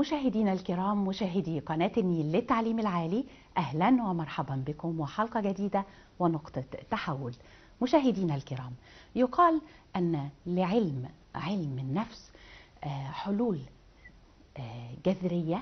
مشاهدينا الكرام مشاهدي قناة النيل للتعليم العالي أهلا ومرحبا بكم وحلقة جديدة ونقطة تحول مشاهدينا الكرام يقال أن لعلم علم النفس آه، حلول آه، جذرية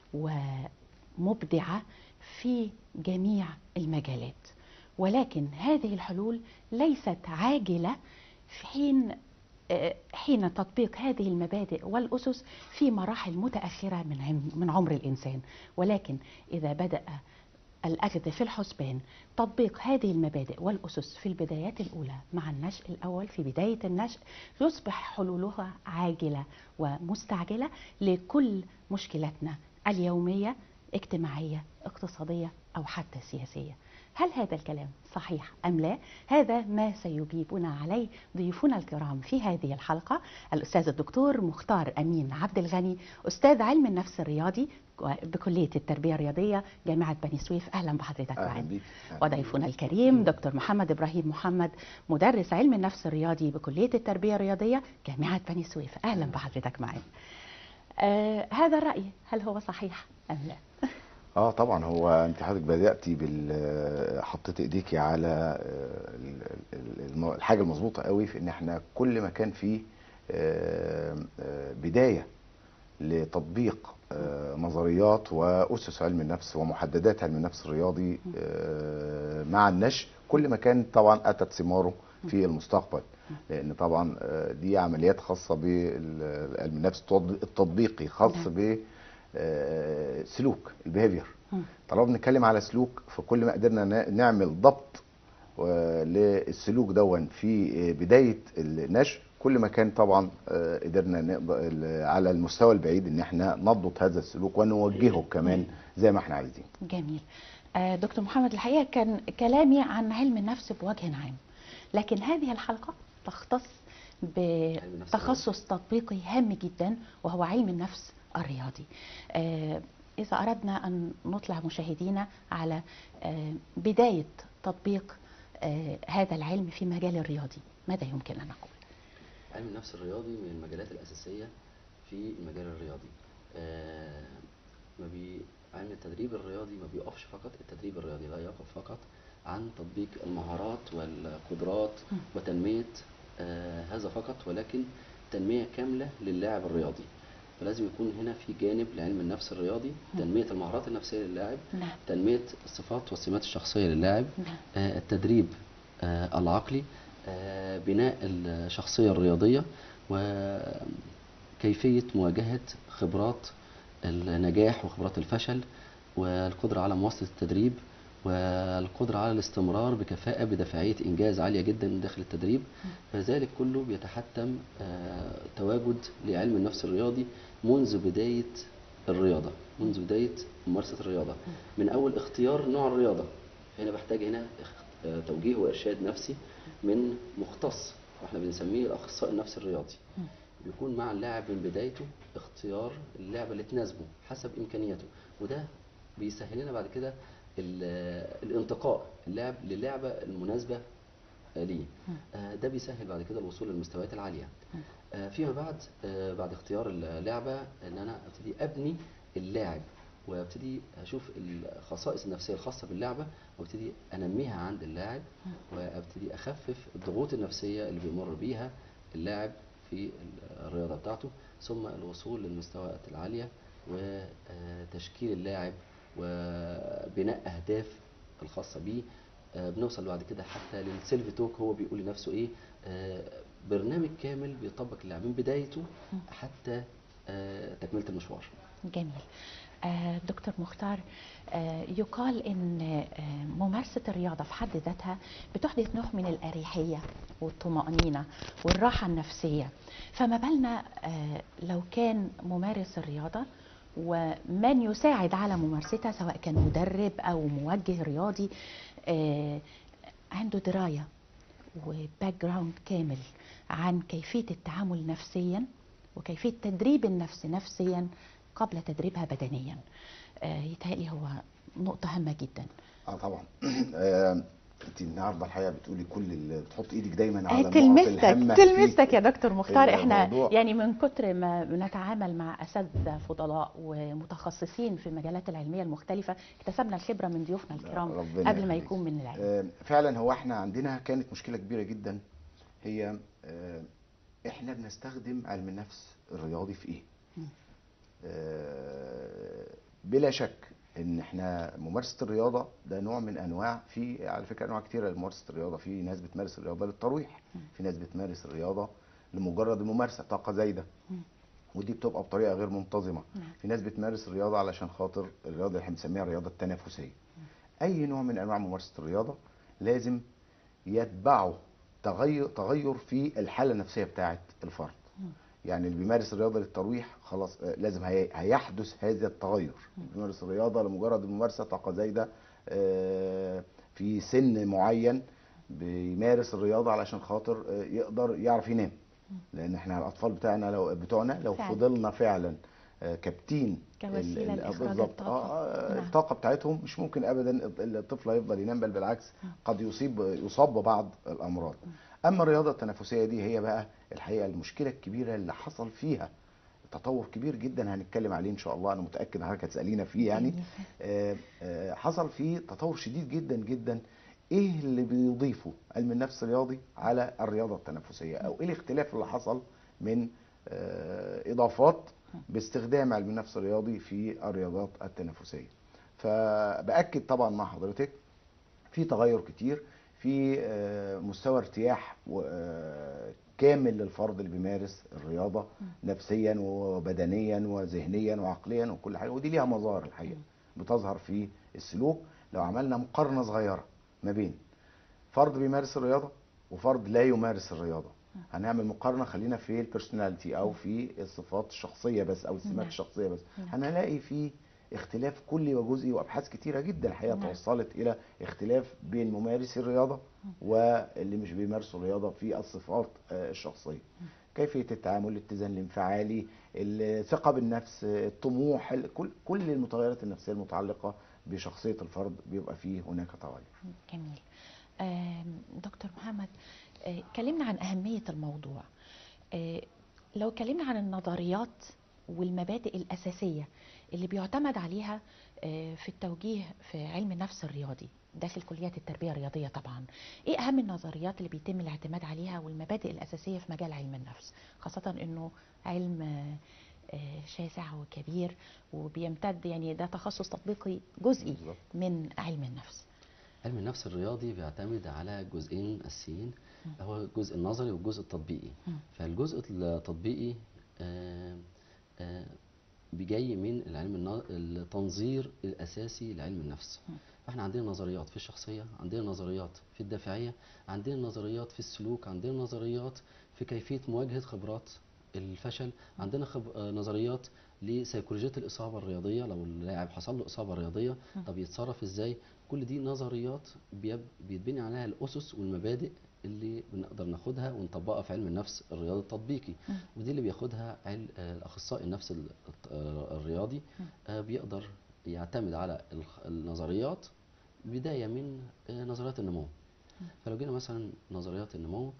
ومبدعة في جميع المجالات ولكن هذه الحلول ليست عاجلة في حين آه، حين تطبيق هذه المبادئ والأسس في مراحل متأخرة من عم- من عمر الإنسان ولكن إذا بدأ الأخذ في الحسبان تطبيق هذه المبادئ والأسس في البدايات الأولى مع النشء الأول في بداية النشء يصبح حلولها عاجلة ومستعجلة لكل مشكلاتنا اليومية اجتماعية اقتصادية أو حتى سياسية هل هذا الكلام صحيح أم لا؟ هذا ما سيجيبنا عليه ضيوفنا الكرام في هذه الحلقة الأستاذ الدكتور مختار أمين عبد الغني أستاذ علم النفس الرياضي بكلية التربية الرياضية جامعة بني سويف أهلا بحضرتك اهلا معنا بيك أهلاً وضيفنا الكريم دكتور محمد إبراهيم محمد مدرس علم النفس الرياضي بكلية التربية الرياضية جامعة بني سويف أهلا بحضرتك معنا آه هذا الرأي هل هو صحيح أم لا؟ اه طبعا هو انت حضرتك بداتي بال حطيت ايديكي على آه، ال- ال- الم- الحاجه المظبوطه قوي في ان احنا كل ما كان فيه آه، آه، بدايه لتطبيق آه، نظريات واسس علم النفس ومحددات علم النفس الرياضي آه، مع النشء كل ما كان طبعا اتت ثماره في المستقبل لان طبعا آه، دي عمليات خاصه بعلم النفس التطبيق- التطبيقي خاص نعم. ب آه، سلوك البيهافير مم. طالما بنتكلم على سلوك فكل ما قدرنا نا- نعمل ضبط آه، للسلوك دون في آه، بدايه النشء كل ما كان طبعا آه، قدرنا نقدر ال- على المستوى البعيد ان احنا نضبط هذا السلوك ونوجهه كمان زي ما احنا عايزين جميل آه دكتور محمد الحقيقة كان كلامي عن علم النفس بوجه عام لكن هذه الحلقة تختص بتخصص تطبيقي هام جدا وهو علم النفس الرياضي آه إذا أردنا أن نطلع مشاهدينا على آه بداية تطبيق آه هذا العلم في مجال الرياضي ماذا يمكن أن نقول؟ علم النفس الرياضي من المجالات الأساسية في المجال الرياضي آه، ما بي علم التدريب الرياضي ما بيقفش فقط التدريب الرياضي لا يقف فقط عن تطبيق المهارات والقدرات م. وتنمية آه، هذا فقط ولكن تنمية كاملة للاعب الرياضي فلازم يكون هنا في جانب لعلم النفس الرياضي م. تنمية المهارات النفسية للاعب نعم تنمية الصفات والسمات الشخصية للاعب نعم آه، التدريب آه، العقلي آه، بناء الشخصية الرياضية وكيفية مواجهة خبرات النجاح وخبرات الفشل والقدرة على مواصلة التدريب والقدرة على الاستمرار بكفاءة بدافعية إنجاز عالية جدا داخل التدريب فذلك كله بيتحتم آه، تواجد لعلم النفس الرياضي منذ بداية الرياضة منذ بداية ممارسة الرياضة من أول اختيار نوع الرياضة هنا بحتاج هنا اخ- آه، توجيه وإرشاد نفسي من مختص واحنا بنسميه الأخصائي النفسي الرياضي مم. بيكون مع اللاعب من بدايته اختيار اللعبة اللي تناسبه حسب إمكانياته وده بيسهل لنا بعد كده ال- الانتقاء اللاعب للعبة المناسبة آه، ليه مم. آه، ده بيسهل بعد كده الوصول للمستويات العالية مم. آه، فيما بعد آه، بعد اختيار اللعبة ان انا ابتدي ابني اللاعب وابتدي اشوف الخصائص النفسيه الخاصه باللعبه وابتدي انميها عند اللاعب وابتدي اخفف الضغوط النفسيه اللي بيمر بيها اللاعب في الرياضه بتاعته ثم الوصول للمستويات العاليه وتشكيل اللاعب وبناء اهداف الخاصه بيه آه، بنوصل بعد كده حتى للسيلف توك هو بيقول لنفسه ايه آه، برنامج كامل بيطبق اللاعب من بدايته حتى آه، تكمله المشوار جميل آه، دكتور مختار آه، يقال ان آه، ممارسه الرياضه في حد ذاتها بتحدث نوع من الاريحيه والطمانينه والراحه النفسيه فما بالنا آه، لو كان ممارس الرياضه ومن يساعد على ممارستها سواء كان مدرب او موجه رياضي آه، عنده درايه وباك جراوند كامل عن كيفيه التعامل نفسيا وكيفيه تدريب النفس نفسيا قبل تدريبها بدنيا آه، يتهيألي هو نقطة هامة جدا اه طبعا آه، انت النهارده الحقيقه بتقولي كل اللي بتحط ايدك دايما على آه، النقط تلمستك الهامه تلمستك في يا دكتور مختار احنا الموضوع. يعني من كتر ما بنتعامل مع اساتذه فضلاء ومتخصصين في المجالات العلميه المختلفه اكتسبنا الخبره من ضيوفنا الكرام ربنا قبل ما يخليك. يكون من العلم آه، فعلا هو احنا عندنا كانت مشكله كبيره جدا هي آه، احنا بنستخدم علم النفس الرياضي في ايه مم. آه، بلا شك ان احنا ممارسه الرياضه ده نوع من انواع في على فكره انواع كتيره لممارسه الرياضه في ناس بتمارس الرياضه للترويح في ناس بتمارس الرياضه لمجرد الممارسه طاقه زايده مم. ودي بتبقى بطريقه غير منتظمه نعم. في ناس بتمارس الرياضه علشان خاطر الرياضه اللي احنا بنسميها الرياضه التنافسيه اي نوع من انواع ممارسه الرياضه لازم يتبعه تغير تغير في الحاله النفسيه بتاعه الفرد مم. يعني اللي بيمارس الرياضه للترويح خلاص آه، لازم هي- هيحدث هذا التغير بيمارس الرياضه لمجرد الممارسه طاقه زايده آه، في سن معين بيمارس الرياضه علشان خاطر آه، يقدر يعرف ينام لان احنا الاطفال بتاعنا لو بتوعنا لو فعلا. فضلنا فعلا آه، كابتين كوسيلة ال- ال- لإخراج بالظبط. الطاقة. آه، آه، نعم. الطاقه بتاعتهم مش ممكن ابدا الطفل هيفضل ينام بل بالعكس قد يصيب يصاب ببعض الامراض اما الرياضه التنافسيه دي هي بقى الحقيقه المشكله الكبيره اللي حصل فيها تطور كبير جدا هنتكلم عليه ان شاء الله انا متاكد ان حضرتك هتسالينا فيه يعني جميل. آه، آه، حصل فيه تطور شديد جدا جدا ايه اللي بيضيفه علم النفس الرياضي على الرياضه التنافسيه او ايه الاختلاف اللي حصل من آه، اضافات باستخدام علم النفس الرياضي في الرياضات التنافسيه فباكد طبعا مع حضرتك في تغير كتير في آه، مستوى ارتياح و- آه، كامل للفرد اللي بيمارس الرياضه نفسيا وبدنيا وذهنيا وعقليا وكل حاجه ودي ليها مظاهر الحقيقه بتظهر في السلوك لو عملنا مقارنه صغيره ما بين فرد بيمارس الرياضه وفرد لا يمارس الرياضه هنعمل مقارنه خلينا في البيرسوناليتي او في الصفات الشخصيه بس او السمات نعم. الشخصيه بس نعم. هنلاقي في اختلاف كلي وجزئي وابحاث كتيره جدا الحقيقه نعم. توصلت الى اختلاف بين ممارسي الرياضه واللي مش بيمارسوا الرياضه في الصفات آه، الشخصيه كيفيه التعامل الاتزان الانفعالي الثقه بالنفس الطموح ال- كل كل المتغيرات النفسيه المتعلقه بشخصيه الفرد بيبقى فيه هناك تغير جميل آم، دكتور محمد آه، كلمنا عن أهمية الموضوع آه، لو كلمنا عن النظريات والمبادئ الأساسية اللي بيعتمد عليها آه، في التوجيه في علم النفس الرياضي داخل كليات التربية الرياضية طبعا ايه أهم النظريات اللي بيتم الاعتماد عليها والمبادئ الأساسية في مجال علم النفس خاصة انه علم آه، آه، شاسع وكبير وبيمتد يعني ده تخصص تطبيقي جزئي بالظبط. من علم النفس علم النفس الرياضي بيعتمد على جزئين اساسيين هو الجزء النظري والجزء التطبيقي مم. فالجزء التطبيقي آه، آه، بيجي من العلم النا- التنظير الاساسي لعلم النفس مم. فاحنا عندنا نظريات في الشخصيه عندنا نظريات في الدافعيه عندنا نظريات في السلوك عندنا نظريات في كيفيه مواجهه خبرات الفشل عندنا خب... آه، نظريات لسيكولوجيه الاصابه الرياضيه لو اللاعب حصل له اصابه رياضيه طب يتصرف ازاي كل دي نظريات بيب... بيتبني عليها الاسس والمبادئ اللي بنقدر ناخدها ونطبقها في علم النفس الرياضي التطبيقي مم. ودي اللي بياخدها عل... آه، الاخصائي النفس ال- الت- آه، الرياضي آه، بيقدر يعتمد على الخ- النظريات بدايه من آه، نظريات النمو فلو جينا مثلا نظريات النمو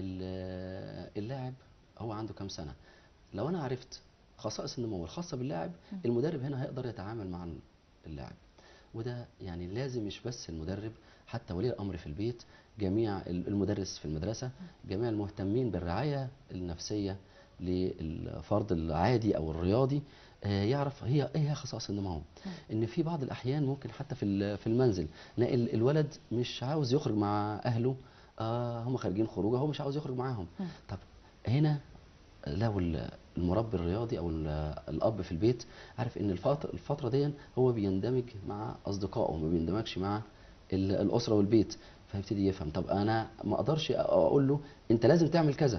ال- اللاعب هو عنده كام سنه لو انا عرفت خصائص النمو الخاصه باللاعب المدرب هنا هيقدر يتعامل مع اللاعب وده يعني لازم مش بس المدرب حتى ولي الامر في البيت جميع ال- المدرس في المدرسه جميع المهتمين بالرعايه النفسيه للفرد العادي او الرياضي آه، يعرف هي ايه هي خصائص النمو ان في بعض الاحيان ممكن حتى في ال- في المنزل نلاقي ال- الولد مش عاوز يخرج مع اهله آه هم خارجين خروجه هو مش عاوز يخرج معاهم طب هنا لو ال- المربي الرياضي او ال- الاب في البيت عارف ان الفتره الفتره دي هو بيندمج مع اصدقائه ما بيندمجش مع ال- الاسره والبيت فيبتدي يفهم طب انا ما اقدرش اقول له انت لازم تعمل كذا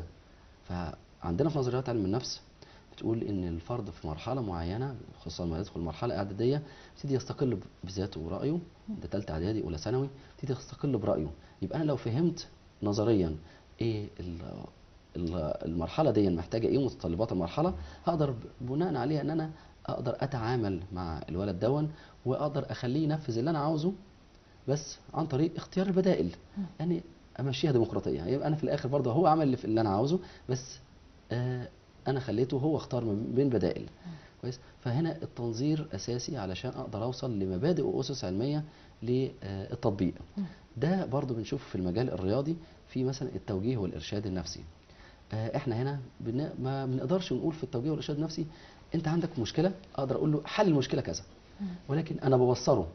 فعندنا في نظريات علم النفس بتقول ان الفرد في مرحله معينه خصوصا لما يدخل مرحله اعداديه يبتدي يستقل ب- بذاته ورايه ده ثالثه اعدادي اولى ثانوي يبتدي يستقل برايه يبقى انا لو فهمت نظريا ايه ال- ال- المرحله دي محتاجه ايه متطلبات المرحله هقدر ب- بناء عليها ان انا اقدر اتعامل مع الولد دون واقدر اخليه ينفذ اللي انا عاوزه بس عن طريق اختيار البدائل يعني امشيها ديمقراطيه يبقى انا في الاخر برضه هو عمل اللي, في- اللي انا عاوزه بس آه انا خليته هو اختار ما بين بدائل كويس فهنا التنظير اساسي علشان اقدر اوصل لمبادئ واسس علميه للتطبيق ده برضو بنشوفه في المجال الرياضي في مثلا التوجيه والارشاد النفسي آه، احنا هنا بن... ما بنقدرش نقول في التوجيه والارشاد النفسي انت عندك مشكله اقدر اقول له حل المشكله كذا ولكن انا ببصره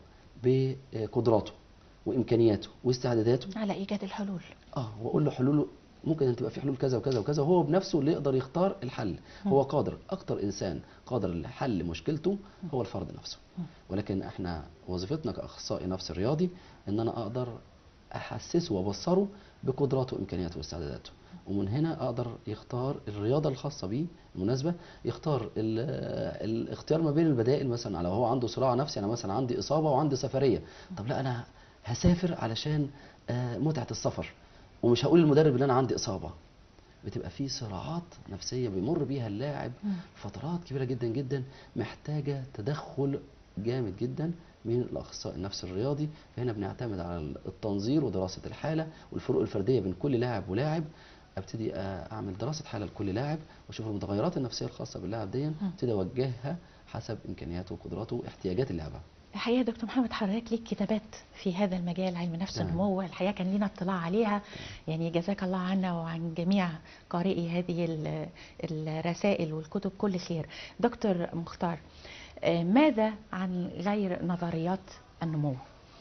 بقدراته وامكانياته واستعداداته على ايجاد الحلول اه واقول له حلوله ممكن ان تبقى في حلول كذا وكذا وكذا وهو بنفسه اللي يقدر يختار الحل هو قادر اكتر انسان قادر لحل مشكلته هو الفرد نفسه ولكن احنا وظيفتنا كاخصائي نفس رياضي ان انا اقدر احسسه وابصره بقدراته وامكانياته واستعداداته ومن هنا اقدر يختار الرياضه الخاصه بيه المناسبه يختار ال- الاختيار ما بين البدائل مثلا لو هو عنده صراع نفسي انا مثلا عندي اصابه وعندي سفريه طب لا انا هسافر علشان آه، متعه السفر ومش هقول للمدرب ان انا عندي اصابه بتبقى في صراعات نفسيه بيمر بيها اللاعب فترات كبيره جدا جدا محتاجه تدخل جامد جدا من الاخصائي النفسي الرياضي فهنا بنعتمد على التنظير ودراسه الحاله والفروق الفرديه بين كل لاعب ولاعب ابتدي اعمل دراسه حاله لكل لاعب واشوف المتغيرات النفسيه الخاصه باللاعب دي ابتدي اوجهها حسب امكانياته وقدراته واحتياجات اللعبه الحقيقه يا دكتور محمد حضرتك ليك كتابات في هذا المجال علم نفس تمام. النمو الحقيقه كان لنا اطلاع عليها يعني جزاك الله عنا وعن جميع قارئي هذه ال- الرسائل والكتب كل خير دكتور مختار آه، ماذا عن غير نظريات النمو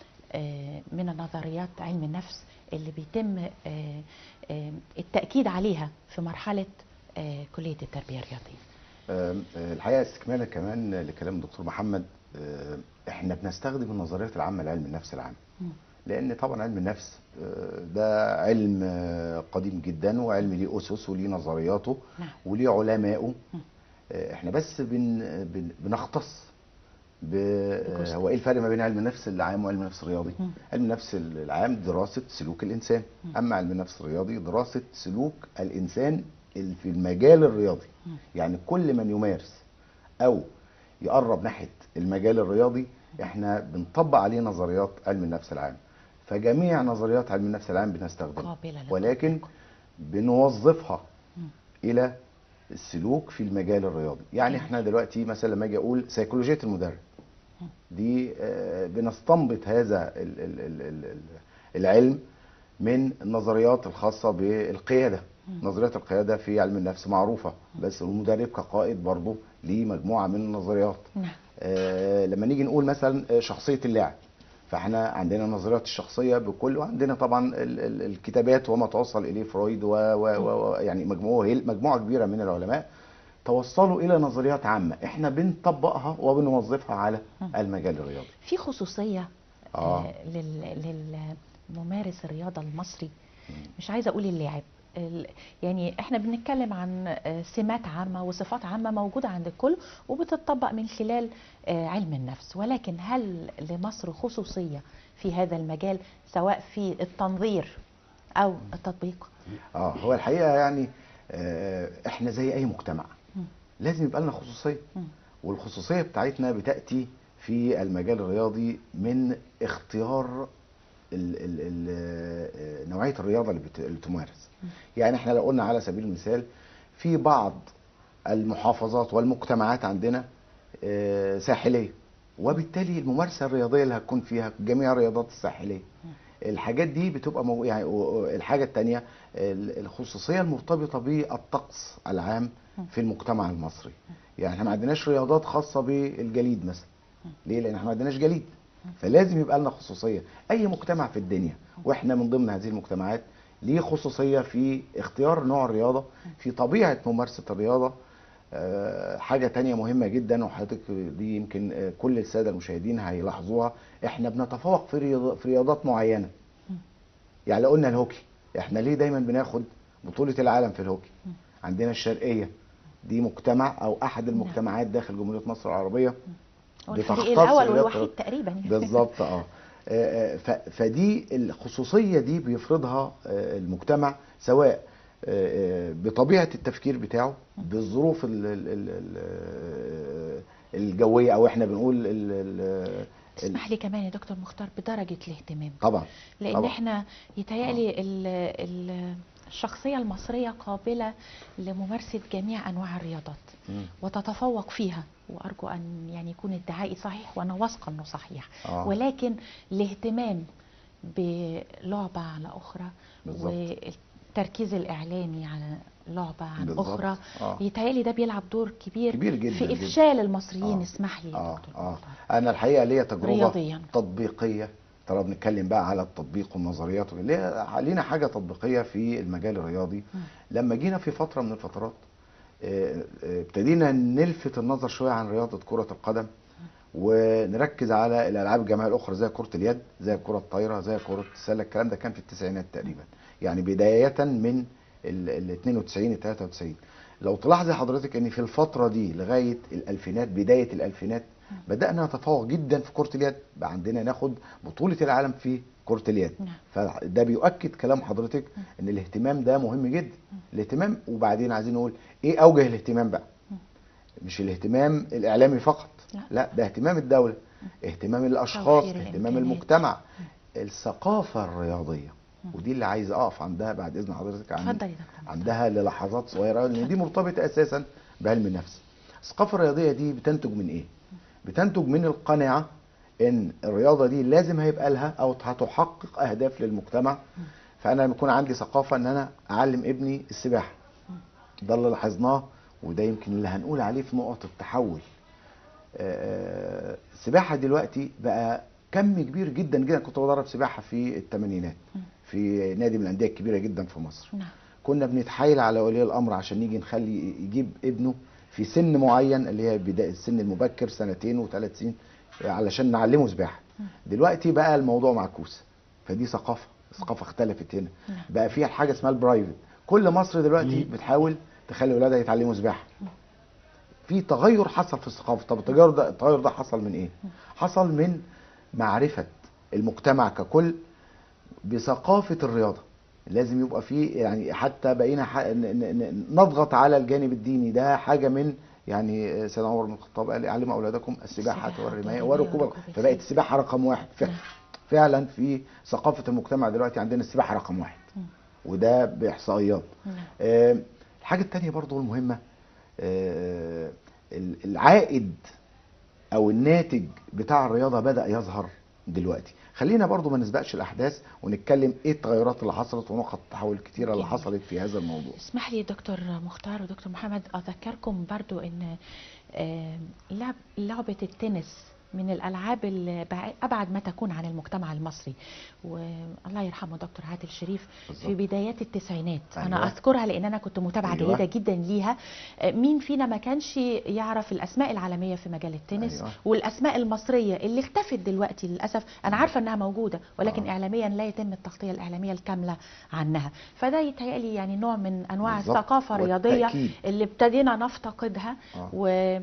آه، من النظريات علم النفس اللي بيتم آه، آه، التأكيد عليها في مرحلة آه، كلية التربية الرياضية آم، آه، الحقيقه استكمالا كمان لكلام الدكتور محمد آه، احنا بنستخدم النظريات العامه لعلم النفس العام مم. لان طبعا علم النفس آه، ده علم آه، قديم جدا وعلم ليه اسس وليه نظرياته نعم. وليه علمائه مم. آه، احنا بس بن بن بنختص ب آه، بجزء. هو ايه الفرق ما بين علم النفس العام وعلم النفس الرياضي مم. علم النفس العام دراسه سلوك الانسان مم. اما علم النفس الرياضي دراسه سلوك الانسان ال- في المجال الرياضي مم. يعني كل من يمارس او يقرب ناحيه المجال الرياضي احنا بنطبق عليه نظريات علم النفس العام فجميع نظريات علم النفس العام بنستخدمها قابلة للتطبيق. ولكن بنوظفها مم. الى السلوك في المجال الرياضي يعني جميل. احنا دلوقتي مثلا لما اجي اقول سيكولوجيه المدرب دي آه، بنستنبط هذا ال- ال- ال- ال- ال- العلم من النظريات الخاصه بالقياده نظريات القياده في علم النفس معروفه بس المدرب كقائد برضه ليه مجموعه من النظريات نعم آه، لما نيجي نقول مثلا آه، شخصيه اللاعب فاحنا عندنا نظريات الشخصيه بكل وعندنا طبعا ال- ال- الكتابات وما توصل اليه فرويد و و و و- يعني مجموعه مجموعه كبيره من العلماء توصلوا الى نظريات عامه احنا بنطبقها وبنوظفها على المجال الرياضي في خصوصية آه. آه. لل- للممارس الرياضة المصري مش عايزة أقول اللاعب ال- يعني احنا بنتكلم عن آه، سمات عامة وصفات عامة موجودة عند الكل وبتطبق من خلال آه، علم النفس ولكن هل لمصر خصوصية في هذا المجال سواء في التنظير أو التطبيق اه هو الحقيقه يعني آه، احنا زي اي مجتمع مم. لازم يبقى لنا خصوصيه مم. والخصوصيه بتاعتنا بتاتي في المجال الرياضي من اختيار ال ال ال آه، نوعيه الرياضه اللي, بت- اللي تمارس يعني احنا لو قلنا على سبيل المثال في بعض المحافظات والمجتمعات عندنا آه، ساحليه وبالتالي الممارسه الرياضيه اللي هتكون فيها جميع الرياضات الساحليه الحاجات دي بتبقى مو... يعني و- و- الحاجه الثانيه الخصوصيه المرتبطه بالطقس العام في المجتمع المصري يعني احنا ما عندناش رياضات خاصه بالجليد مثلا ليه لان احنا ما عندناش جليد فلازم يبقى لنا خصوصيه اي مجتمع في الدنيا واحنا من ضمن هذه المجتمعات ليه خصوصيه في اختيار نوع الرياضه في طبيعه ممارسه الرياضه آه، حاجة تانية مهمة جدا وحضرتك دي يمكن آه، كل السادة المشاهدين هيلاحظوها احنا بنتفوق في رياض- في رياضات معينة يعني لو قلنا الهوكي احنا ليه دايما بناخد بطولة العالم في الهوكي عندنا الشرقية دي مجتمع او احد المجتمعات داخل جمهورية مصر العربية هو الفريق بتختص الأول رياضة- والوحيد تقريبا يعني. بالظبط اه آه، ف- فدي الخصوصيه دي بيفرضها آه، المجتمع سواء آه، آه، بطبيعه التفكير بتاعه بالظروف ال- ال- ال- ال- الجويه او احنا بنقول ال- ال- تسمح لي كمان يا دكتور مختار بدرجة الاهتمام طبعا لان طبعا. احنا يتهيألي ال- ال- الشخصية المصرية قابلة لممارسة جميع أنواع الرياضات مم. وتتفوق فيها وأرجو أن يعني يكون ادعائي صحيح وأنا واثقة أنه صحيح آه. ولكن الاهتمام بلعبة على أخرى بالظبط. والتركيز الإعلامي على لعبة عن بالظبط. أخرى آه. يتهيألي ده بيلعب دور كبير, كبير جدا في جدا. إفشال المصريين آه. اسمح لي يا اه دكتور اه مختار. انا الحقيقه ليا تجربه رياضياً. تطبيقيه ترى بنتكلم بقى على التطبيق والنظريات ليا لينا حاجه تطبيقيه في المجال الرياضي مم. لما جينا في فتره من الفترات آه، آه، ابتدينا نلفت النظر شويه عن رياضه كره القدم ونركز على الالعاب الجماعيه الاخرى زي كره اليد زي كره الطايره زي كره السله الكلام ده كان في التسعينات تقريبا يعني بدايه من ال ال 92 ال 93 لو تلاحظي حضرتك ان في الفتره دي لغايه الالفينات بدايه الالفينات بدانا نتفوق جدا في كره اليد بقى عندنا ناخد بطوله العالم في كره اليد نعم. فده بيؤكد كلام حضرتك ان الاهتمام ده مهم جدا الاهتمام وبعدين عايزين نقول ايه اوجه الاهتمام بقى مش الاهتمام الاعلامي فقط لا. لا ده اهتمام الدوله اهتمام الاشخاص توفير اهتمام الإمكانيات. المجتمع الثقافه الرياضيه ودي اللي عايز اقف عندها بعد اذن حضرتك عن اتفضل يا دكتور عندها للحظات صغيره لان دي مرتبطه اساسا بعلم النفس الثقافه الرياضيه دي بتنتج من ايه بتنتج من القناعه ان الرياضه دي لازم هيبقى لها او هتحقق اهداف للمجتمع فانا لما يكون عندي ثقافه ان انا اعلم ابني السباحه ده اللي لاحظناه وده يمكن اللي هنقول عليه في نقط التحول آه، السباحه دلوقتي بقى كم كبير جدا جدا كنت بدرب سباحه في الثمانينات في نادي من الانديه الكبيره جدا في مصر نعم كنا بنتحايل على ولي الامر عشان نيجي نخلي يجيب ابنه في سن معين اللي هي بدايه السن المبكر سنتين وثلاث سنين علشان نعلمه سباحه دلوقتي بقى الموضوع معكوس فدي ثقافه الثقافه اختلفت هنا نعم. بقى في حاجه اسمها البرايفت كل مصر دلوقتي بتحاول تخلي ولادها يتعلموا سباحه في تغير حصل في الثقافه طب التغير ده التغير ده حصل من ايه حصل من معرفه المجتمع ككل بثقافه الرياضه لازم يبقى في يعني حتى بقينا ح... ن... ن... ن- نضغط على الجانب الديني ده حاجه من يعني سيدنا عمر بن الخطاب قال علموا اولادكم السباحه السباحة والرمايه والرماية وركوب وركوب فبقت الخيل. السباحه رقم واحد فعلا نعم. فعلا في ثقافه المجتمع دلوقتي عندنا السباحه رقم واحد مم. وده باحصائيات نعم. آه، الحاجه الثانيه برضو المهمه آه، ال- العائد او الناتج بتاع الرياضه بدا يظهر دلوقتي خلينا برضو ما نسبقش الاحداث ونتكلم ايه التغيرات اللي حصلت ونقط التحول الكتيره اللي جميل. حصلت في هذا الموضوع اسمح لي دكتور مختار ودكتور محمد اذكركم برضو ان آه، لعب لعبه التنس من الالعاب اللي بع- ابعد ما تكون عن المجتمع المصري والله يرحمه دكتور عادل شريف في بالظبط. بدايات التسعينات أيوة. انا اذكرها لان انا كنت متابعه أيوة. جيده جدا ليها آه، مين فينا ما كانش يعرف الاسماء العالميه في مجال التنس أيوة. والاسماء المصريه اللي اختفت دلوقتي للاسف انا عارفه انها موجوده ولكن آه. اعلاميا لا يتم التغطيه الاعلاميه الكامله عنها فده يتهيألي يعني نوع من انواع بالظبط. الثقافه الرياضيه والتأكيد. اللي ابتدينا نفتقدها آه.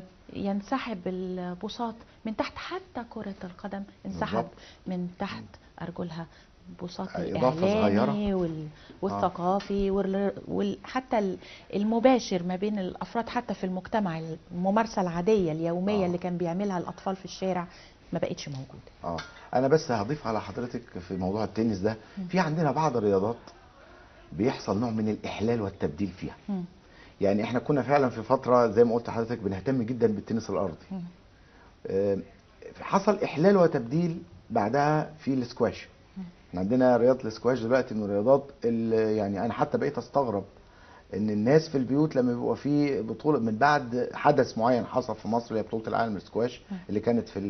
وينسحب البساط من تحت حتى كرة القدم انسحب بالظبط. من تحت أرجلها بساط إضافة الإعلامي وال... والثقافي وال... وال... حتى ال- المباشر ما بين الأفراد حتى في المجتمع الممارسة العادية اليومية آه. اللي كان بيعملها الأطفال في الشارع ما بقتش موجودة اه انا بس هضيف على حضرتك في موضوع التنس ده في عندنا بعض الرياضات بيحصل نوع من الاحلال والتبديل فيها مم. يعني احنا كنا فعلا في فتره زي ما قلت لحضرتك بنهتم جدا بالتنس الارضي مم. آه، حصل احلال وتبديل بعدها في السكواش احنا عندنا رياضه السكواش دلوقتي من الرياضات اللي يعني انا حتى بقيت استغرب ان الناس في البيوت لما بيبقى في بطوله من بعد حدث معين حصل في مصر اللي هي بطوله العالم للسكواش اللي كانت في ال-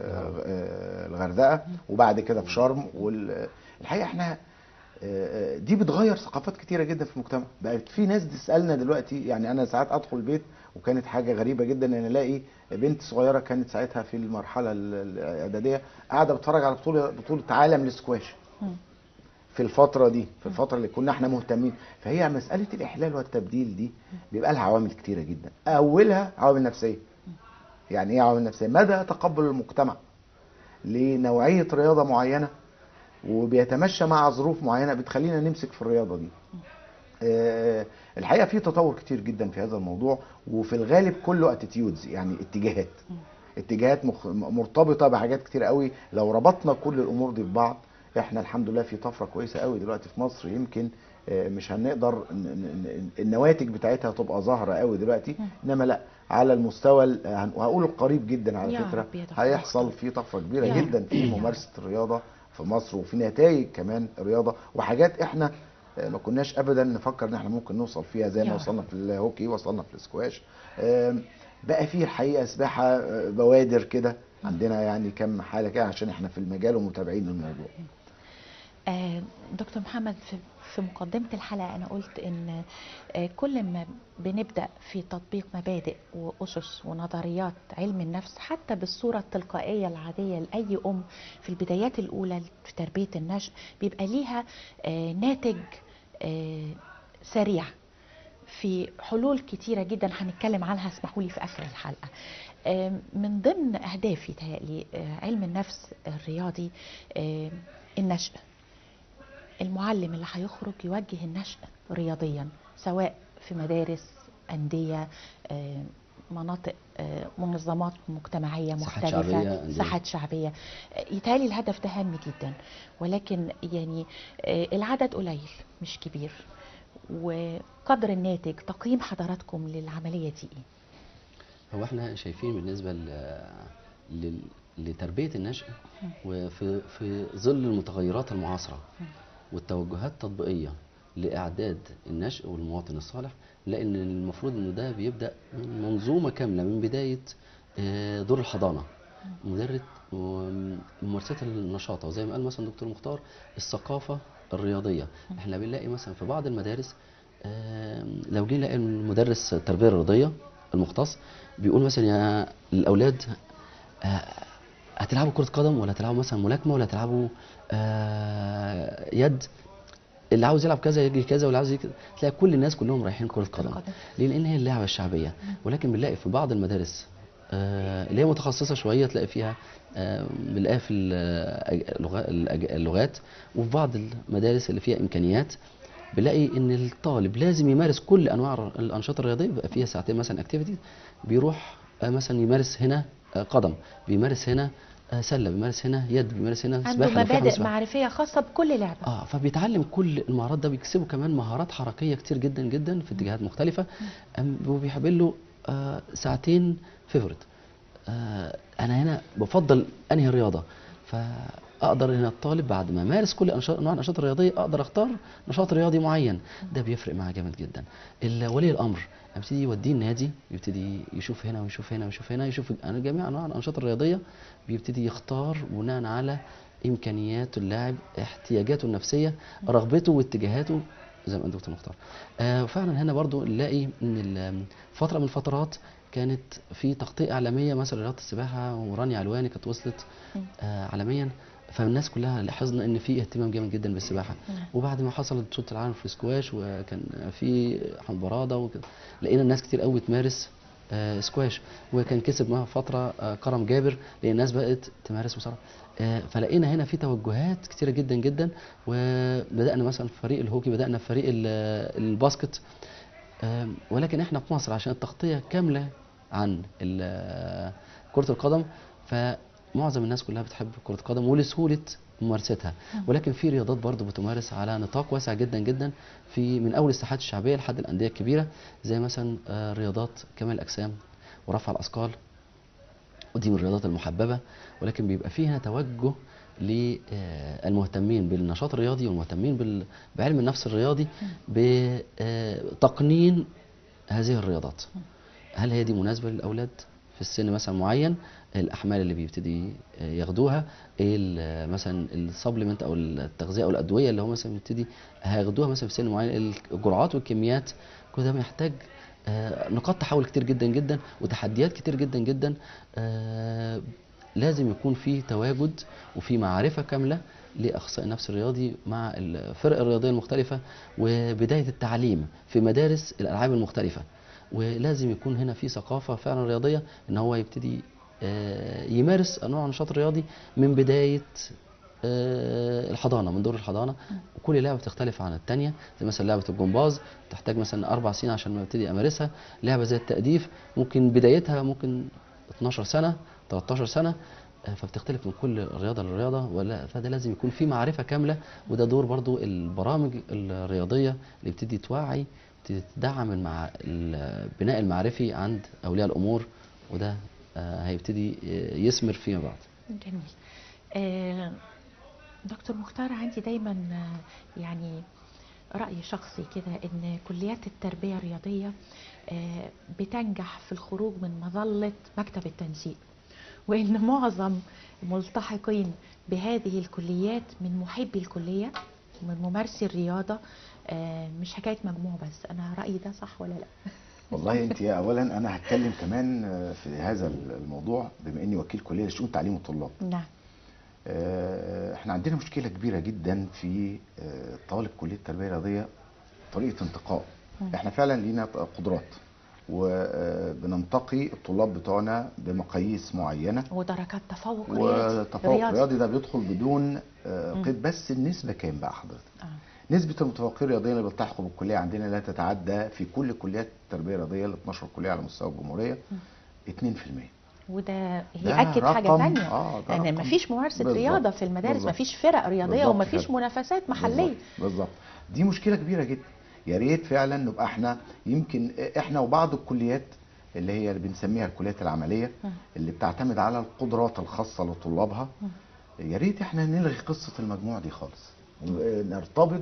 آه، الغردقه وبعد كده في شرم والحقيقه احنا آه، آه، دي بتغير ثقافات كتيره جدا في المجتمع بقت في ناس تسالنا دلوقتي يعني انا ساعات ادخل البيت وكانت حاجه غريبه جدا ان الاقي بنت صغيره كانت ساعتها في المرحله ال- الاعداديه قاعده بتتفرج على بطوله بطوله عالم للسكواش مم. في الفتره دي في الفتره اللي كنا احنا مهتمين فهي مساله الاحلال والتبديل دي بيبقى لها عوامل كتيره جدا اولها عوامل نفسيه يعني ايه عوامل نفسيه مدى تقبل المجتمع لنوعيه رياضه معينه وبيتمشى مع ظروف معينه بتخلينا نمسك في الرياضه دي آه، الحقيقه في تطور كتير جدا في هذا الموضوع وفي الغالب كله اتيتيودز يعني اتجاهات اتجاهات مخ... مرتبطه بحاجات كتير قوي لو ربطنا كل الامور دي ببعض احنا الحمد لله في طفره كويسه قوي دلوقتي في مصر يمكن آه، مش هنقدر ن- ن- ن- النواتج بتاعتها تبقى ظاهره قوي دلوقتي انما لا على المستوى ال- هن- وهقول القريب جدا على يا فكره رب يتفوق. هيحصل في طفره كبيره يا جدا رب. في يا رب. ممارسه الرياضه في مصر وفي نتائج كمان رياضه وحاجات احنا آه، ما كناش ابدا نفكر ان احنا ممكن نوصل فيها زي يا ما رب. وصلنا في الهوكي وصلنا في السكواش آم، بقى في الحقيقه سباحه آه، بوادر كده عندنا يعني كم حاله كده عشان احنا في المجال ومتابعين الموضوع آه، دكتور محمد في في مقدمة الحلقة أنا قلت إن آه، كل ما بنبدأ في تطبيق مبادئ وأسس ونظريات علم النفس حتى بالصورة التلقائية العادية لأي أم في البدايات الأولى في تربية النشء بيبقى ليها آه، ناتج آه، سريع في حلول كتيرة جدا هنتكلم عنها اسمحوا لي في آخر الحلقة آم، من ضمن أهدافي تهيألي آه، علم النفس الرياضي آم، النشء المعلم اللي هيخرج يوجه النشء رياضيا سواء في مدارس أندية آه، مناطق آه، منظمات مجتمعية ساحات مختلفة شعبية، أندية. ساحات شعبية آه، يتهيألي الهدف ده هام جدا ولكن يعني آه، العدد قليل مش كبير وقدر الناتج تقييم حضراتكم للعملية دي ايه؟ هو احنا شايفين بالنسبه ل... لل... لتربيه النشء وفي في ظل المتغيرات المعاصره والتوجهات التطبيقيه لاعداد النشء والمواطن الصالح لان المفروض ان ده بيبدا من منظومه كامله من بدايه آه، دور الحضانه مدرب وممارسات النشاط وزي ما قال مثلا دكتور مختار الثقافه الرياضيه احنا بنلاقي مثلا في بعض المدارس آم، لو جينا نلاقي المدرس التربيه الرياضيه المختص بيقول مثلا يا الاولاد آه، هتلعبوا كره قدم ولا هتلعبوا مثلا ملاكمه ولا هتلعبوا آه، يد اللي عاوز يلعب كذا يجي كذا واللي عاوز يجي كذا تلاقي كل الناس كلهم رايحين كره قدم قدم. ليه لان هي اللعبه الشعبيه ولكن بنلاقي في بعض المدارس آه، اللي هي متخصصه شويه تلاقي فيها آه، بنلاقيها في ال- اللغا- الأج- اللغات وفي بعض المدارس اللي فيها امكانيات بنلاقي ان الطالب لازم يمارس كل انواع الر- الانشطه الرياضيه بيبقى فيها ساعتين مثلا اكتيفيتي بيروح آه، مثلا يمارس هنا آه، قدم بيمارس هنا آه، سله بيمارس هنا يد بيمارس هنا عنده سباحه لو في حمام مبادئ سباحة. معرفية خاصة بكل لعبة اه فبيتعلم كل المهارات ده بيكسبوا كمان مهارات حركيه كتير جدا جدا في اتجاهات مختلفه أم- وبيحب له آه ساعتين فيفورت آه انا هنا بفضل انهي رياضه فاقدر هنا الطالب بعد ما مارس كل أنشا- انواع الانشطه الرياضيه اقدر اختار نشاط رياضي معين ده بيفرق معاه جامد جدا ال- ولي الامر ابتدي يوديه النادي يبتدي يشوف هنا ويشوف هنا ويشوف هنا يشوف أنا جميع انواع الانشطه الرياضيه بيبتدي يختار بناء على امكانيات اللاعب احتياجاته النفسيه رغبته واتجاهاته زي ما قال الدكتور مختار آه وفعلا هنا برضو نلاقي ان ال- فتره من الفترات كانت في تغطيه اعلاميه مثلا رياضه السباحه ورانيا علواني كانت وصلت آه عالميا فالناس كلها لاحظنا ان في اهتمام جامد جدا بالسباحه وبعد ما حصلت بطوله العالم في السكواش وكان في حمد براده وكده لقينا الناس كتير قوي تمارس آه سكواش وكان كسب معاها فتره آه كرم جابر لان الناس بقت تمارس مصارعه آه فلقينا هنا في توجهات كتيره جدا جدا وبدانا مثلا في فريق الهوكي بدانا في فريق ال- الباسكت آم، ولكن احنا في مصر عشان التغطيه كامله عن ال- كره القدم فمعظم الناس كلها بتحب كره القدم ولسهوله ممارستها ولكن في رياضات برضو بتمارس على نطاق واسع جدا جدا في من اول الساحات الشعبيه لحد الانديه الكبيره زي مثلا آه، رياضات كمال الاجسام ورفع الاثقال ودي من الرياضات المحببه ولكن بيبقى فيها توجه للمهتمين بالنشاط الرياضي والمهتمين بال- بعلم النفس الرياضي بتقنين هذه الرياضات هل هي دي مناسبه للاولاد في السن مثلا معين الاحمال اللي بيبتدي ياخدوها ايه ال- مثلا السبلمنت او التغذيه او الادويه اللي هو مثلا بيبتدي هياخدوها مثلا في سن معين الجرعات والكميات كل ده محتاج آه، نقاط تحول كتير جدا جدا وتحديات كتير جدا جدا آه، لازم يكون في تواجد وفي معرفه كامله لاخصائي النفس الرياضي مع الفرق الرياضيه المختلفه وبدايه التعليم في مدارس الالعاب المختلفه ولازم يكون هنا في ثقافه فعلا رياضيه ان هو يبتدي آه، يمارس انواع النشاط الرياضي من بدايه آه، الحضانه من دور الحضانه وكل لعبه بتختلف عن الثانيه زي مثلا لعبه الجمباز تحتاج مثلا اربع سنين عشان ما ابتدي امارسها لعبه زي التاديف ممكن بدايتها ممكن 12 سنه 13 سنه آه، فبتختلف من كل رياضه لرياضه ولا فده لازم يكون في معرفه كامله وده دور برضو البرامج الرياضيه اللي بتدي توعي تدعم المع... البناء المعرفي عند اولياء الامور وده آه، هيبتدي آه، يثمر فيما بعد جميل آه، دكتور مختار عندي دايما آه، يعني رأي شخصي كده ان كليات التربية الرياضية آه، بتنجح في الخروج من مظلة مكتب التنسيق وان معظم الملتحقين بهذه الكليات من محبي الكلية ومن ممارسي الرياضة آه، مش حكاية مجموع بس انا رأيي ده صح ولا لا والله انت اولا انا هتكلم كمان في هذا الموضوع بما اني وكيل كليه لشؤون تعليم الطلاب نعم آه، احنا عندنا مشكله كبيره جدا في آه، طالب كليه التربيه الرياضيه طريقه انتقاء مم. احنا فعلا لينا قدرات وبننتقي الطلاب بتوعنا بمقاييس معينه ودرجات تفوق رياضي وتفوق رياضي. رياضي ده بيدخل بدون آه، مم. قيد بس النسبه كام بقى حضرتك آه. نسبة المتفوقين الرياضيين اللي بيلتحقوا بالكلية عندنا لا تتعدى في كل كليات التربية الرياضية ال 12 كلية على مستوى الجمهورية 2% وده ده يأكد حاجة رقم- تانية آه، ده ان رقم. مفيش ممارسة بالظبط، رياضة في المدارس بالظبط. مفيش فرق رياضية بالظبط ومفيش كده. منافسات محلية بالظبط بالظبط دي مشكله كبيره جدا يا ريت فعلا نبقى احنا يمكن احنا وبعض الكليات اللي هي اللي بنسميها الكليات العمليه مم. اللي بتعتمد على القدرات الخاصه لطلابها مم. يا ريت احنا نلغي قصه المجموع دي خالص نرتبط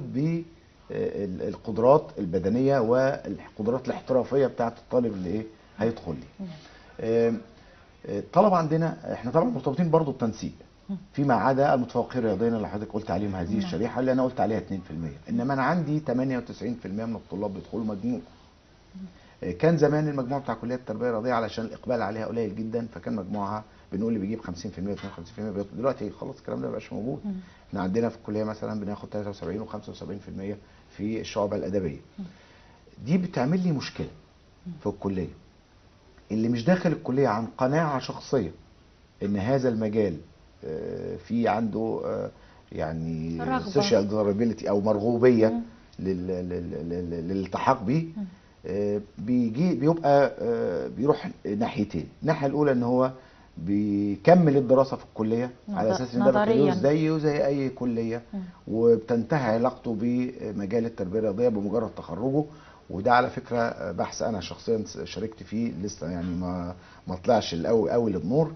بالقدرات البدنيه والقدرات الاحترافيه بتاعه الطالب اللي ايه هيدخل لي مم. آم، آه، الطلبه عندنا احنا طبعا مرتبطين برضو بتنسيق مم. فيما عدا المتفوقين الرياضيين اللي حضرتك قلت عليهم هذه نعم. الشريحه اللي انا قلت عليها 2% انما انا عندي 98% من الطلاب بيدخلوا مجموع آه، كان زمان المجموع بتاع كليه التربيه الرياضيه علشان الاقبال عليها قليل جدا فكان مجموعها بنقول اللي بيجيب 50% 52% بيدخل. دلوقتي خلاص الكلام ده مبقاش موجود مم. احنا عندنا في الكليه مثلا بناخد 73 و75% في الشعبة الادبيه دي بتعمل لي مشكله في الكليه اللي مش داخل الكليه عن قناعه شخصيه ان هذا المجال آه، في عنده آه، يعني رغبة. سوشيال ديزرابيلتي او مرغوبيه مم. لل- لل- لل- للالتحاق بيه مم. آه، بيجي بيبقى آه، بيروح ناحيتين الناحيه الاولى ان هو بيكمل الدراسه في الكليه على نظ- اساس ان ده نظرياً. بكالوريوس زيه زي اي كليه مم. وبتنتهي علاقته بمجال التربيه الرياضيه بمجرد تخرجه وده على فكره بحث انا شخصيا شاركت فيه لسه يعني ما ما طلعش القوي قوي للنور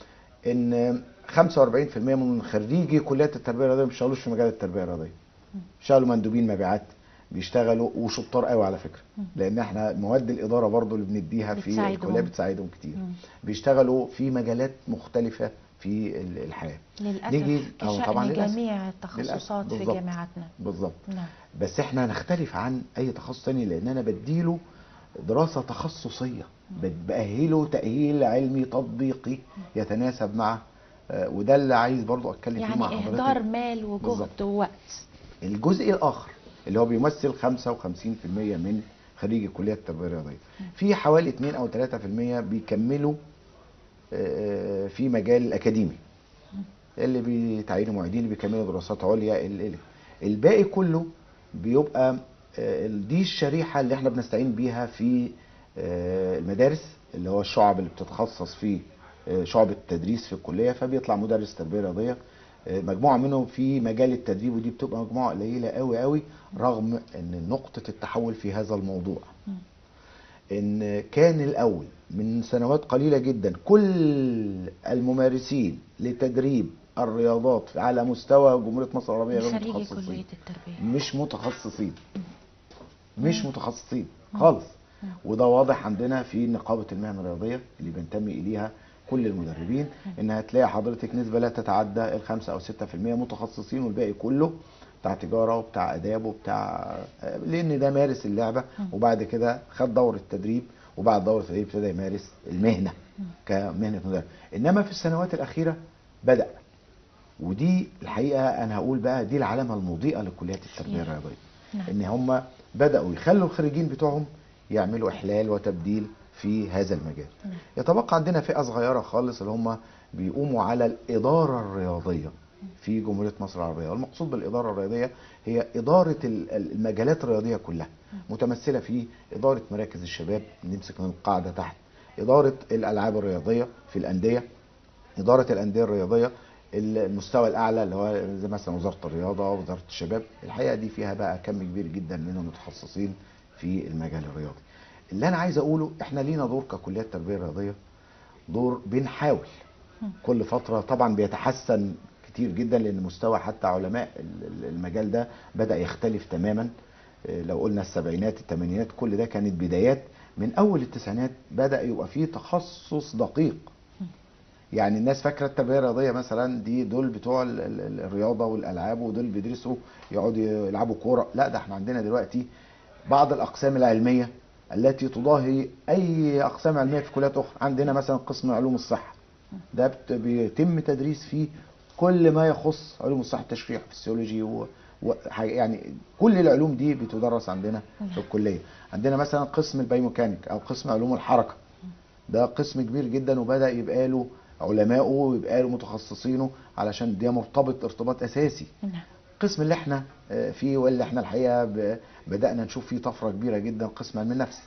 ان 45% من خريجي كليات التربيه الرياضيه ما بيشتغلوش في مجال التربيه الرياضيه بيشتغلوا مندوبين مبيعات بيشتغلوا وشطار قوي على فكره لان احنا مواد الاداره برضو اللي بنديها في بتساعدهم. الكليه بتساعدهم كتير مم. بيشتغلوا في مجالات مختلفه في ال- الحياه للأسف نيجي- أو طبعاً كشأن للأسف. جميع التخصصات في بالظبط. جامعاتنا بالظبط نعم بس احنا هنختلف عن اي تخصص تاني لان انا بديله دراسة تخصصية بد- بأهله تأهيل علمي تطبيقي يتناسب مع آه، وده اللي عايز برضو اتكلم فيه مع يعني حضرتك إهدار مال وجهد بالظبط. ووقت الجزء الاخر اللي هو بيمثل 55% من خريجي كليات التربيه الرياضيه في حوالي 2 او 3% بيكملوا آه، في مجال الاكاديمي اللي بيتعينوا معيدين اللي بيكملوا دراسات عليا ال- ال- الباقي كله بيبقى آه، دي الشريحه اللي احنا بنستعين بيها في آه، المدارس اللي هو الشعب اللي بتتخصص في آه، شعب التدريس في الكليه فبيطلع مدرس تربيه رياضيه آه، مجموعه منهم في مجال التدريب ودي بتبقى مجموعه قليله قوي قوي رغم ان نقطه التحول في هذا الموضوع ان كان الاول من سنوات قليله جدا كل الممارسين لتدريب الرياضات على مستوى جمهوريه مصر العربيه غير خريجي متخصصين كلية التربية مش متخصصين مش متخصصين خالص وده واضح عندنا في نقابه المهن الرياضيه اللي بينتمي اليها كل المدربين ان هتلاقي حضرتك نسبه لا تتعدى الخمسة او 6% متخصصين والباقي كله بتاع تجاره وبتاع اداب وبتاع لان ده مارس اللعبه وبعد كده خد دوره تدريب وبعد دوره التدريب ابتدى يمارس المهنه كمهنه مدرب انما في السنوات الاخيره بدا ودي الحقيقه انا هقول بقى دي العلامه المضيئه لكليات التربيه صحيح. الرياضيه نعم. ان هم بداوا يخلوا الخريجين بتوعهم يعملوا احلال وتبديل في هذا المجال نعم. يتبقى عندنا فئه صغيره خالص اللي هم بيقوموا على الاداره الرياضيه في جمهوريه مصر العربيه والمقصود بالاداره الرياضيه هي اداره ال- ال- المجالات الرياضيه كلها متمثله في اداره مراكز الشباب نمسك من القاعده تحت اداره الالعاب الرياضيه في الانديه اداره الانديه الرياضيه المستوى الاعلى اللي هو زي مثلا وزاره الرياضه وزاره الشباب الحقيقه دي فيها بقى كم كبير جدا من المتخصصين في المجال الرياضي اللي انا عايز اقوله احنا لينا دور ككليات تربيه رياضيه دور بنحاول كل فتره طبعا بيتحسن كتير جدا لان مستوى حتى علماء ال- ال- المجال ده بدا يختلف تماما إيه، لو قلنا السبعينات الثمانينات كل ده كانت بدايات من اول التسعينات بدا يبقى فيه تخصص دقيق يعني الناس فاكره التربيه الرياضيه مثلا دي دول بتوع ال- ال- ال- الرياضه والالعاب ودول بيدرسوا يقعدوا يلعبوا كوره لا ده احنا عندنا دلوقتي بعض الاقسام العلميه التي تضاهي اي اقسام علميه في كليات اخرى عندنا مثلا قسم علوم الصحه ده بت- بيتم تدريس فيه كل ما يخص علوم الصحه التشريح فسيولوجي و... و... حاجة- يعني كل العلوم دي بتدرس عندنا في الكليه عندنا مثلا قسم البايوميكانيك او قسم علوم الحركه ده قسم كبير جدا وبدا يبقى له علمائه ويبقى له متخصصينه علشان ده مرتبط ارتباط اساسي نعم القسم اللي احنا آه، فيه واللي احنا الحقيقه ب- بدانا نشوف فيه طفره كبيره جدا قسم علم النفس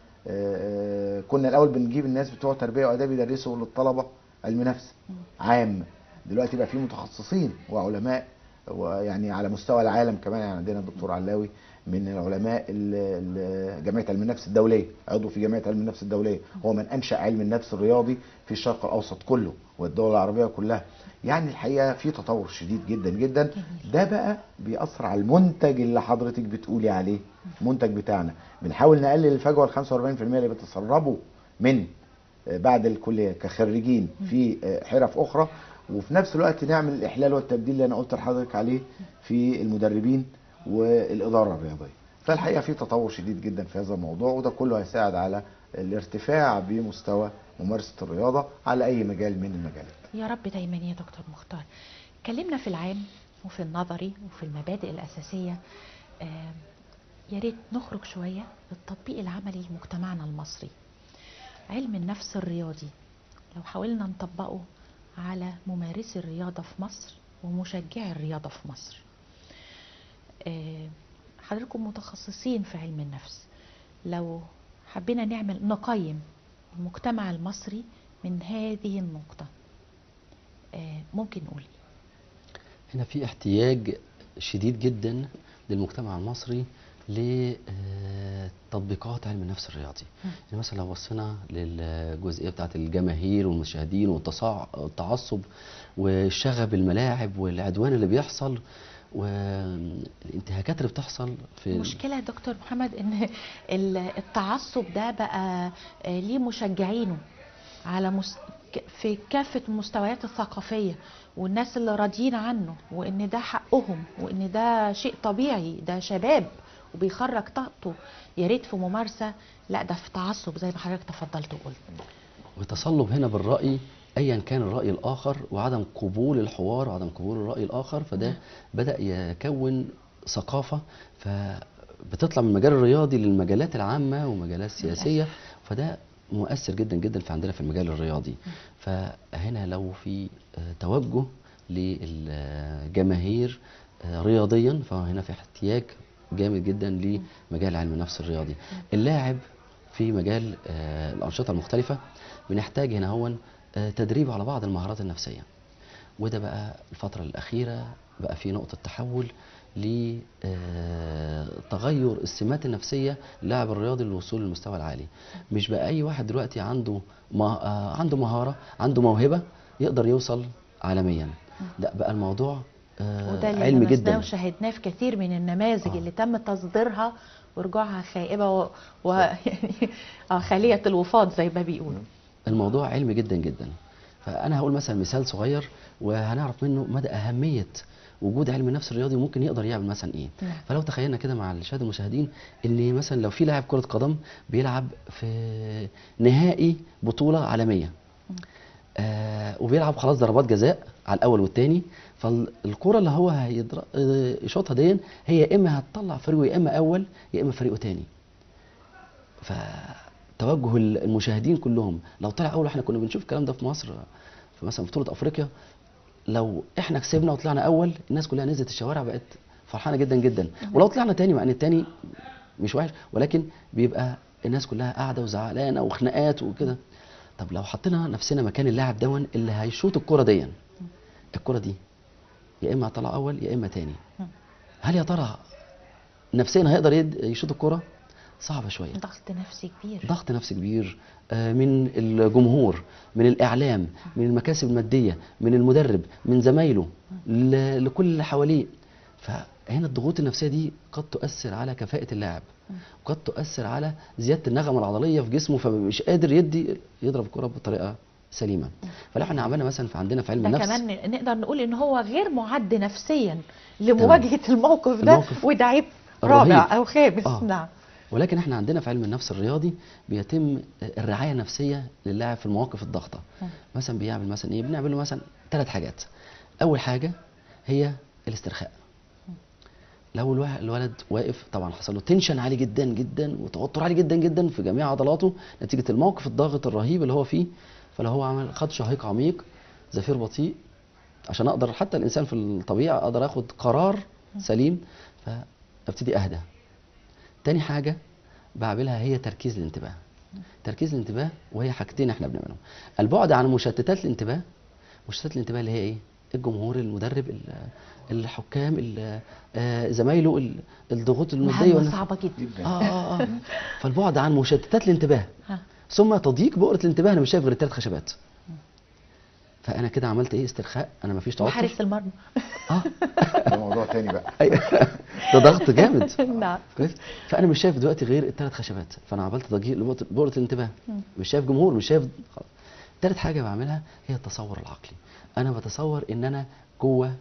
آه، آه، كنا الاول بنجيب الناس بتوع تربيه واداب يدرسوا للطلبه علم نفس عام دلوقتي بقى فيه متخصصين وعلماء ويعني على مستوى العالم كمان يعني عندنا الدكتور علاوي من العلماء ال- ال- جمعيه علم النفس الدوليه عضو في جمعيه علم النفس الدوليه هو من انشا علم النفس الرياضي في الشرق الاوسط كله والدول العربيه كلها يعني الحقيقه في تطور شديد جدا جدا ده بقى بيأثر على المنتج اللي حضرتك بتقولي عليه المنتج بتاعنا بنحاول نقلل الفجوه ال 45% اللي بتسربوا من آه، بعد الكليه كخريجين في آه، حرف اخرى وفي نفس الوقت نعمل الاحلال والتبديل اللي انا قلت لحضرتك عليه في المدربين والاداره الرياضيه فالحقيقه في تطور شديد جدا في هذا الموضوع وده كله هيساعد على الارتفاع بمستوى ممارسه الرياضه على اي مجال من المجالات يا رب دايما يا دكتور مختار اتكلمنا في العام وفي النظري وفي المبادئ الأساسية آم، يا ريت نخرج شوية للتطبيق العملي لمجتمعنا المصري علم النفس الرياضي لو حاولنا نطبقه على ممارسي الرياضة في مصر ومشجعي الرياضة في مصر آه، حضراتكم متخصصين في علم النفس لو حبينا نعمل نقيم المجتمع المصري من هذه النقطة آه، ممكن نقول إيه؟ هنا في احتياج شديد جدا للمجتمع المصري لتطبيقات علم النفس الرياضي يعني مثلا لو بصينا للجزئيه بتاعت الجماهير والمشاهدين والتعصب والشغب الملاعب والعدوان اللي بيحصل والانتهاكات اللي بتحصل في المشكلة يا دكتور محمد ان ال- التعصب ده بقى آه، ليه مشجعينه على مس... ك- في كافة المستويات الثقافية والناس اللي راضيين عنه وان ده حقهم وان ده شيء طبيعي ده شباب وبيخرج طاقته يا ريت في ممارسة لا ده في تعصب زي ما حضرتك تفضلت وقلت وتصلب هنا بالرأي ايا كان الرأي الاخر وعدم قبول الحوار وعدم قبول الرأي الاخر فده بدأ يكون ثقافة فبتطلع من المجال الرياضي للمجالات العامة ومجالات سياسية فده مؤثر جدا جدا في عندنا في المجال الرياضي فهنا لو في آه، توجه للجماهير آه، رياضيا فهنا في احتياج جامد جدا لمجال علم النفس الرياضي اللاعب في مجال آه، الأنشطة المختلفة بنحتاج هنا هون آه، تدريب على بعض المهارات النفسية وده بقى الفترة الأخيرة بقى في نقطة تحول لتغير السمات النفسية للاعب الرياضي للوصول للمستوى العالي مش بقى أي واحد دلوقتي عنده ما آه، عنده مهارة عنده موهبة يقدر يوصل عالميا لا بقى الموضوع آه، وده اللي علم لمسناه جدا وشاهدناه في كثير من النماذج آه. اللي تم تصديرها ورجوعها خائبة و... و... يعني آه، خالية الوفاض زي ما بيقولوا الموضوع علمي جدا جدا فانا هقول مثلا مثال صغير وهنعرف منه مدى اهميه وجود علم النفس الرياضي وممكن يقدر يعمل مثلا ايه نعم. فلو تخيلنا كده مع الشاهد المشاهدين ان مثلا لو في لاعب كره قدم بيلعب في نهائي بطوله عالميه آه وبيلعب خلاص ضربات جزاء على الاول والثاني فالكره اللي هو هيضر- آه، يشوطها دي هي يا اما هتطلع فريقه يا اما اول يا اما فريقه ثاني فتوجه المشاهدين كلهم لو طلع اول احنا كنا بنشوف الكلام ده في مصر في مثلا بطوله افريقيا لو احنا كسبنا وطلعنا اول الناس كلها نزلت الشوارع بقت فرحانه جدا جدا ولو طلعنا تاني مع ان التاني مش وحش ولكن بيبقى الناس كلها قاعده وزعلانه وخناقات وكده طب لو حطينا نفسنا مكان اللاعب دون اللي هيشوط الكرة دي الكرة دي يا اما طلع اول يا اما تاني مم. هل يا ترى نفسيا هيقدر يد- يشوط الكرة صعبة شوية ضغط نفسي كبير ضغط نفسي كبير آه، من الجمهور من الاعلام من المكاسب الماديه من المدرب من زمايله ل- لكل اللي حواليه فهنا الضغوط النفسيه دي قد تؤثر على كفاءه اللاعب وقد تؤثر على زياده النغمه العضليه في جسمه فمش قادر يدي يضرب الكره بطريقه سليمه فلو احنا عملنا مثلا في عندنا في علم ده النفس كمان نقدر نقول ان هو غير معد نفسيا لمواجهه الموقف ده الموقف وده عيب الرهيب. رابع او خامس آه. نعم ولكن احنا عندنا في علم النفس الرياضي بيتم الرعايه النفسيه للاعب في المواقف الضغطه مم. مثلا بيعمل مثلا ايه بنعمل له مثلا ثلاث حاجات اول حاجه هي الاسترخاء لو الوا- الولد واقف طبعا حصل له تنشن عالي جدا جدا وتوتر عالي جدا جدا في جميع عضلاته نتيجه الموقف الضاغط الرهيب اللي هو فيه فلو هو عمل خد شهيق عميق زفير بطيء عشان اقدر حتى الانسان في الطبيعه اقدر اخد قرار سليم فابتدي اهدى تاني حاجة بعملها هي تركيز الانتباه تركيز الانتباه وهي حاجتين احنا بنعملهم البعد عن مشتتات الانتباه مشتتات الانتباه اللي هي ايه الجمهور المدرب ال- الحكام ال- آه، زمايله ال- الضغوط الماديه مهمه والنف- صعبه جدا جدا اه اه اه فالبعد عن مشتتات الانتباه ها. ثم تضييق بؤره الانتباه انا مش شايف غير الثلاث خشبات فانا كده عملت ايه استرخاء انا مفيش توتر وحارس المرمى اه ده موضوع تاني بقى أيوة. ده ضغط جامد نعم كويس فانا مش شايف دلوقتي غير الثلاث خشبات فانا عملت تضييق لبؤره بؤرة الانتباه مش شايف جمهور مش شايف خلاص. تالت حاجه بعملها هي التصور العقلي انا بتصور ان انا جوه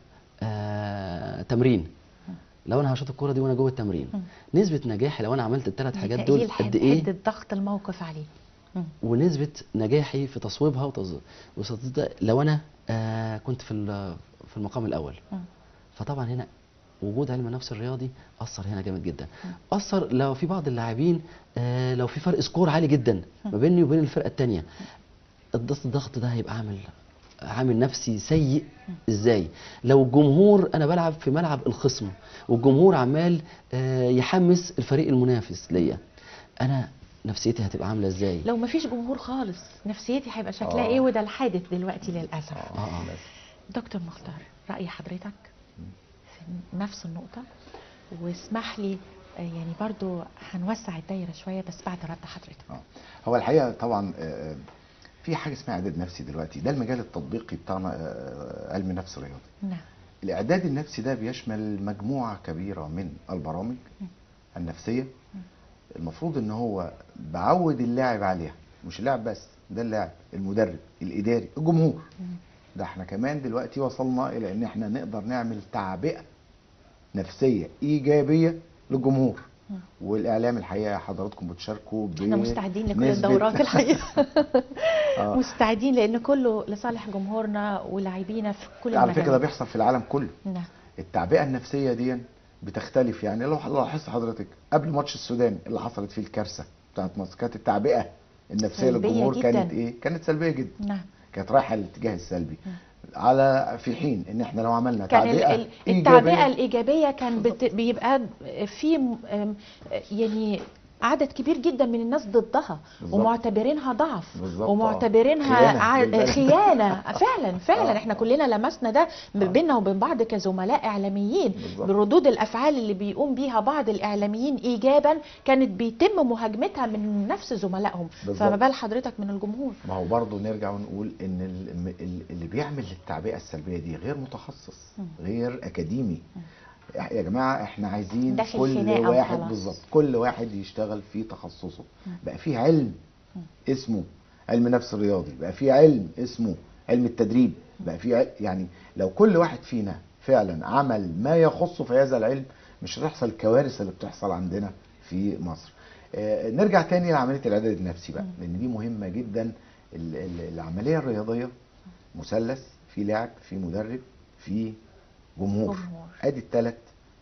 آه تمرين لو انا هشوط الكوره دي وانا جوه التمرين نسبه نجاحي لو انا عملت الثلاث حاجات دول تقليل قد حد- ايه حده ضغط الموقف عليه مم. ونسبه نجاحي في تصويبها وتص- وتصديقها لو انا آه كنت في ال- في المقام الاول مم. فطبعا هنا وجود علم النفس الرياضي اثر هنا جامد جدا اثر لو في بعض اللاعبين آه لو في فرق سكور عالي جدا ما بيني وبين الفرقه الثانيه الضغط الضغط ده هيبقى عامل عامل نفسي سيء ازاي لو الجمهور انا بلعب في ملعب الخصم والجمهور عمال آه يحمس الفريق المنافس ليا انا نفسيتي هتبقى عامله ازاي لو ما فيش جمهور خالص نفسيتي هيبقى شكلها آه. ايه وده الحادث دلوقتي للاسف آه، آه. دكتور مختار راي حضرتك في نفس النقطه واسمح لي آه، يعني برضو هنوسع الدايره شويه بس بعد رد حضرتك آه. هو الحقيقه طبعا آه، في حاجه اسمها اعداد نفسي دلوقتي ده المجال التطبيقي بتاعنا آه، علم النفس الرياضي نعم الاعداد النفسي ده بيشمل مجموعه كبيره من البرامج النفسيه المفروض ان هو بعود اللاعب عليها مش اللاعب بس ده اللاعب المدرب الاداري الجمهور ده احنا كمان دلوقتي وصلنا الى ان احنا نقدر نعمل تعبئه نفسيه ايجابيه للجمهور والاعلام الحقيقه حضراتكم بتشاركوا احنا مستعدين لكل بنسبة- الدورات الحقيقه آه. مستعدين لان كله لصالح جمهورنا ولاعبينا في كل على فكره ده المجالات بيحصل في العالم كله نعم التعبئه النفسيه دي بتختلف يعني لو لاحظت حضرتك قبل ماتش السودان اللي حصلت فيه الكارثه بتاعت مصر كانت التعبئه النفسيه سلبية للجمهور جداً. كانت ايه؟ كانت سلبيه جدا نعم كانت رايحه للاتجاه السلبي على في حين ان احنا لو عملنا كان ال- تعبئه ال- التعبئه إيجابية، الايجابيه كان بت- بيبقى في م- أم، يعني عدد كبير جدا من الناس ضدها بالظبط. ومعتبرينها ضعف بالظبط، آه. ومعتبرينها خيانة ع- بالبلد. خيانه فعلا فعلا آه. احنا كلنا لمسنا ده بيننا وبين بعض كزملاء اعلاميين بالظبط. بردود الافعال اللي بيقوم بيها بعض الاعلاميين ايجابا كانت بيتم مهاجمتها من نفس زملائهم بالظبط. فما بال حضرتك من الجمهور ما هو برضه نرجع ونقول ان ال- ال- اللي بيعمل التعبئه السلبيه دي غير متخصص غير اكاديمي يا جماعه احنا عايزين داخل كل خناقة واحد وخلاص. بالظبط كل واحد يشتغل في تخصصه بقى في علم اسمه علم نفس الرياضي بقى في علم اسمه علم التدريب بقى في عل... يعني لو كل واحد فينا فعلا عمل ما يخصه في هذا العلم مش هتحصل الكوارث اللي بتحصل عندنا في مصر آه، نرجع تاني لعمليه الاعداد النفسي بقى لان دي مهمه جدا ال- ال- العمليه الرياضيه مثلث في لاعب في مدرب في جمهور جمهور. ادي الثلاث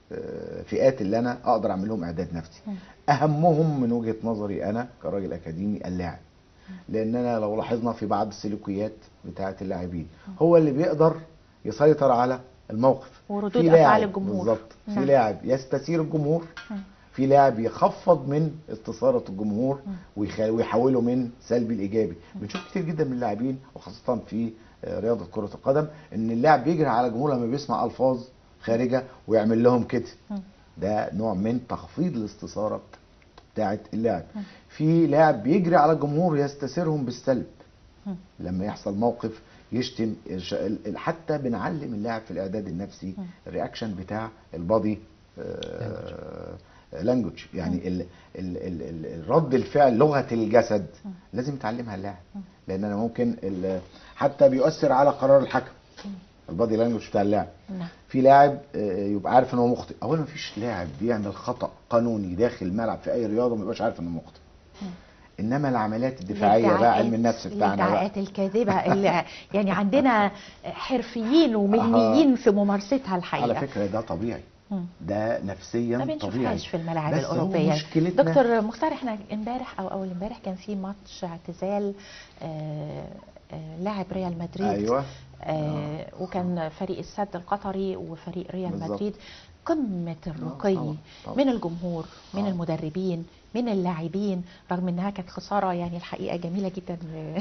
فئات اللي انا اقدر اعمل لهم اعداد نفسي اهمهم من وجهه نظري انا كراجل اكاديمي اللاعب لاننا لو لاحظنا في بعض السلوكيات بتاعه اللاعبين هو اللي بيقدر يسيطر على الموقف وردود في أفعال لاعب الجمهور. بالظبط في نعم. لاعب يستثير الجمهور مم. في لاعب يخفض من استثاره الجمهور ويخ- ويحوله من سلبي لايجابي بنشوف كتير جدا من اللاعبين وخاصه في آه، رياضه كره القدم ان اللاعب بيجري على الجمهور لما بيسمع الفاظ خارجه ويعمل لهم كده ده نوع من تخفيض الاستثاره بتاعه اللاعب في لاعب بيجري على الجمهور يستثيرهم بالسلب لما يحصل موقف يشتم الش- ال- ال- حتى بنعلم اللاعب في الاعداد النفسي الرياكشن بتاع البادي لانجوج يعني ال ال ال ال الرد الفعل لغه الجسد لازم يتعلمها اللاعب لان انا ممكن ال- حتى بيؤثر على قرار الحكم البادي لانجوج بتاع اللاعب نعم في لاعب آه، يبقى عارف ان هو مخطئ اولا مفيش لاعب بيعمل خطا قانوني داخل الملعب في اي رياضه ما يبقاش عارف انه مخطئ انما العمليات الدفاعيه بقى علم النفس بتاعنا بقى الادعاءات الكاذبه اللي يعني عندنا حرفيين ومهنيين في ممارستها الحقيقه على فكره ده طبيعي مم. ده نفسيا ما طبيعي بنشوفهاش في الملاعب بس هو الاوروبيه مشكلتنا دكتور مختار احنا امبارح او اول امبارح كان في ماتش اعتزال آه، آه، لاعب ريال مدريد ايوه آه وكان فريق السد القطري وفريق ريال بالظبط. مدريد قمة الرقي طبعاً، طبعاً. من الجمهور من آه. المدربين من اللاعبين رغم انها كانت خسارة يعني الحقيقة جميلة جدا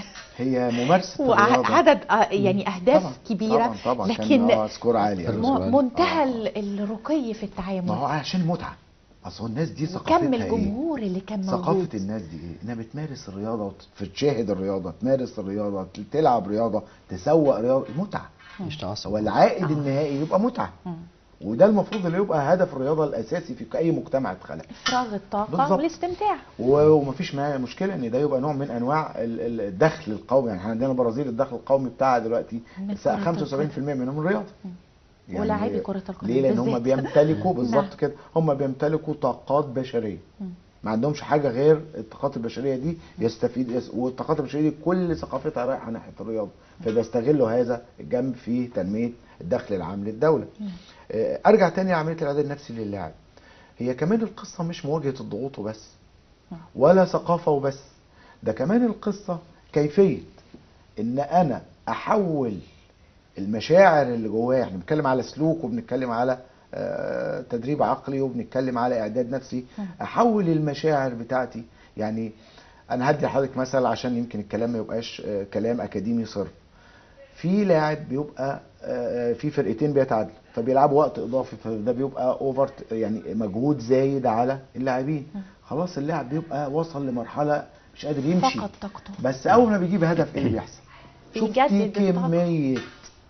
هي ممارسه الرياضه وعدد آه، يعني اهداف طبعاً، كبيرة طبعا طبعا لكن كان آه سكور عالي فرق أوي. سؤال. م- منتهى آه. ال- الرقي في ما هو التعامل عشان متعه اصل هو الناس دي ثقافتها وكم ايه الجمهور اللي كان موجود ثقافه الناس دي ايه انها بتمارس الرياضه وتشاهد الرياضه تمارس الرياضه تلعب رياضه تسوق رياضه متعه مش تعصب والعائد النهائي يبقى متعه مم. وده المفروض اللي يبقى هدف الرياضه الاساسي في اي مجتمع اتخلق افراغ الطاقة بالظبط. والاستمتاع و- ومفيش ما مشكله ان ده يبقى نوع من انواع ال- ال- الدخل القومي يعني احنا عندنا البرازيل الدخل القومي بتاعها دلوقتي من س- كرة 75% منهم الرياضه ولاعبي كرة القدم ليه لان هم بالذات. بيمتلكوا بالظبط نعم. كده هم بيمتلكوا طاقات بشريه مم. ما عندهمش حاجه غير الطاقات البشريه دي يستفيد يس- والطاقات البشريه دي كل ثقافتها رايحه ناحيه الرياضه فبيستغلوا هذا الجنب في تنميه الدخل العام للدوله آه، ارجع تاني لعمليه الاعداد النفسي للاعب هي كمان القصه مش مواجهه الضغوط وبس نعم. ولا ثقافه وبس ده كمان القصه كيفيه ان انا احول المشاعر اللي جوايا احنا بنتكلم على سلوك وبنتكلم على آه، تدريب عقلي وبنتكلم على اعداد نفسي احول المشاعر بتاعتي يعني انا هدي لحضرتك مثل عشان يمكن الكلام ما يبقاش آه، كلام اكاديمي صرف في لاعب بيبقى آه، في فرقتين بيتعادلوا فبيلعبوا وقت اضافي فده بيبقى اوفر يعني مجهود زايد على اللاعبين خلاص اللاعب بيبقى وصل لمرحله مش قادر يمشي فقد طاقته بس اول ما بيجيب هدف ايه اللي بيحصل شفتي بيجدد الطاقة. كميه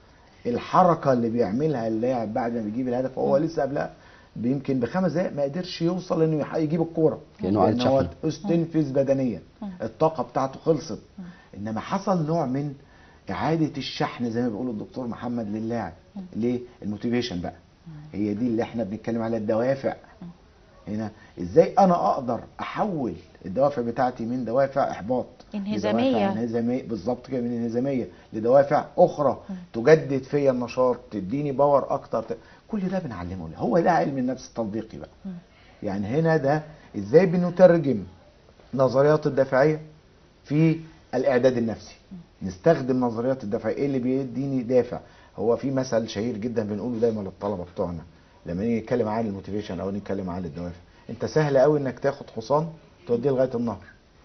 الحركه اللي بيعملها اللاعب بعد ما بيجيب الهدف وهو لسه قبلها يمكن بخمس دقائق ما قدرش يوصل انه يح- يجيب الكوره كأنه عايز لأن هو شحن. استنفذ بدنيا الطاقه بتاعته خلصت انما حصل نوع من اعاده الشحن زي ما بيقول الدكتور محمد للاعب ليه الموتيفيشن بقى هي دي اللي احنا بنتكلم عليها الدوافع هنا ازاي انا اقدر احول الدوافع بتاعتي من دوافع احباط انهزامية. لدوافع انهزاميه بالظبط كده من انهزاميه لدوافع اخرى تجدد فيا النشاط تديني باور اكتر ت- كل ده بنعلمه له هو ده علم النفس التطبيقي بقى يعني هنا ده ازاي بنترجم نظريات الدافعيه في الاعداد النفسي نستخدم نظريات الدافعيه ايه اللي بيديني دافع هو في مثل شهير جدا بنقوله دايما للطلبه بتوعنا لما نيجي نتكلم عن الموتيفيشن او نتكلم عن الدوافع انت سهل قوي انك تاخد حصان توديه لغايه النهر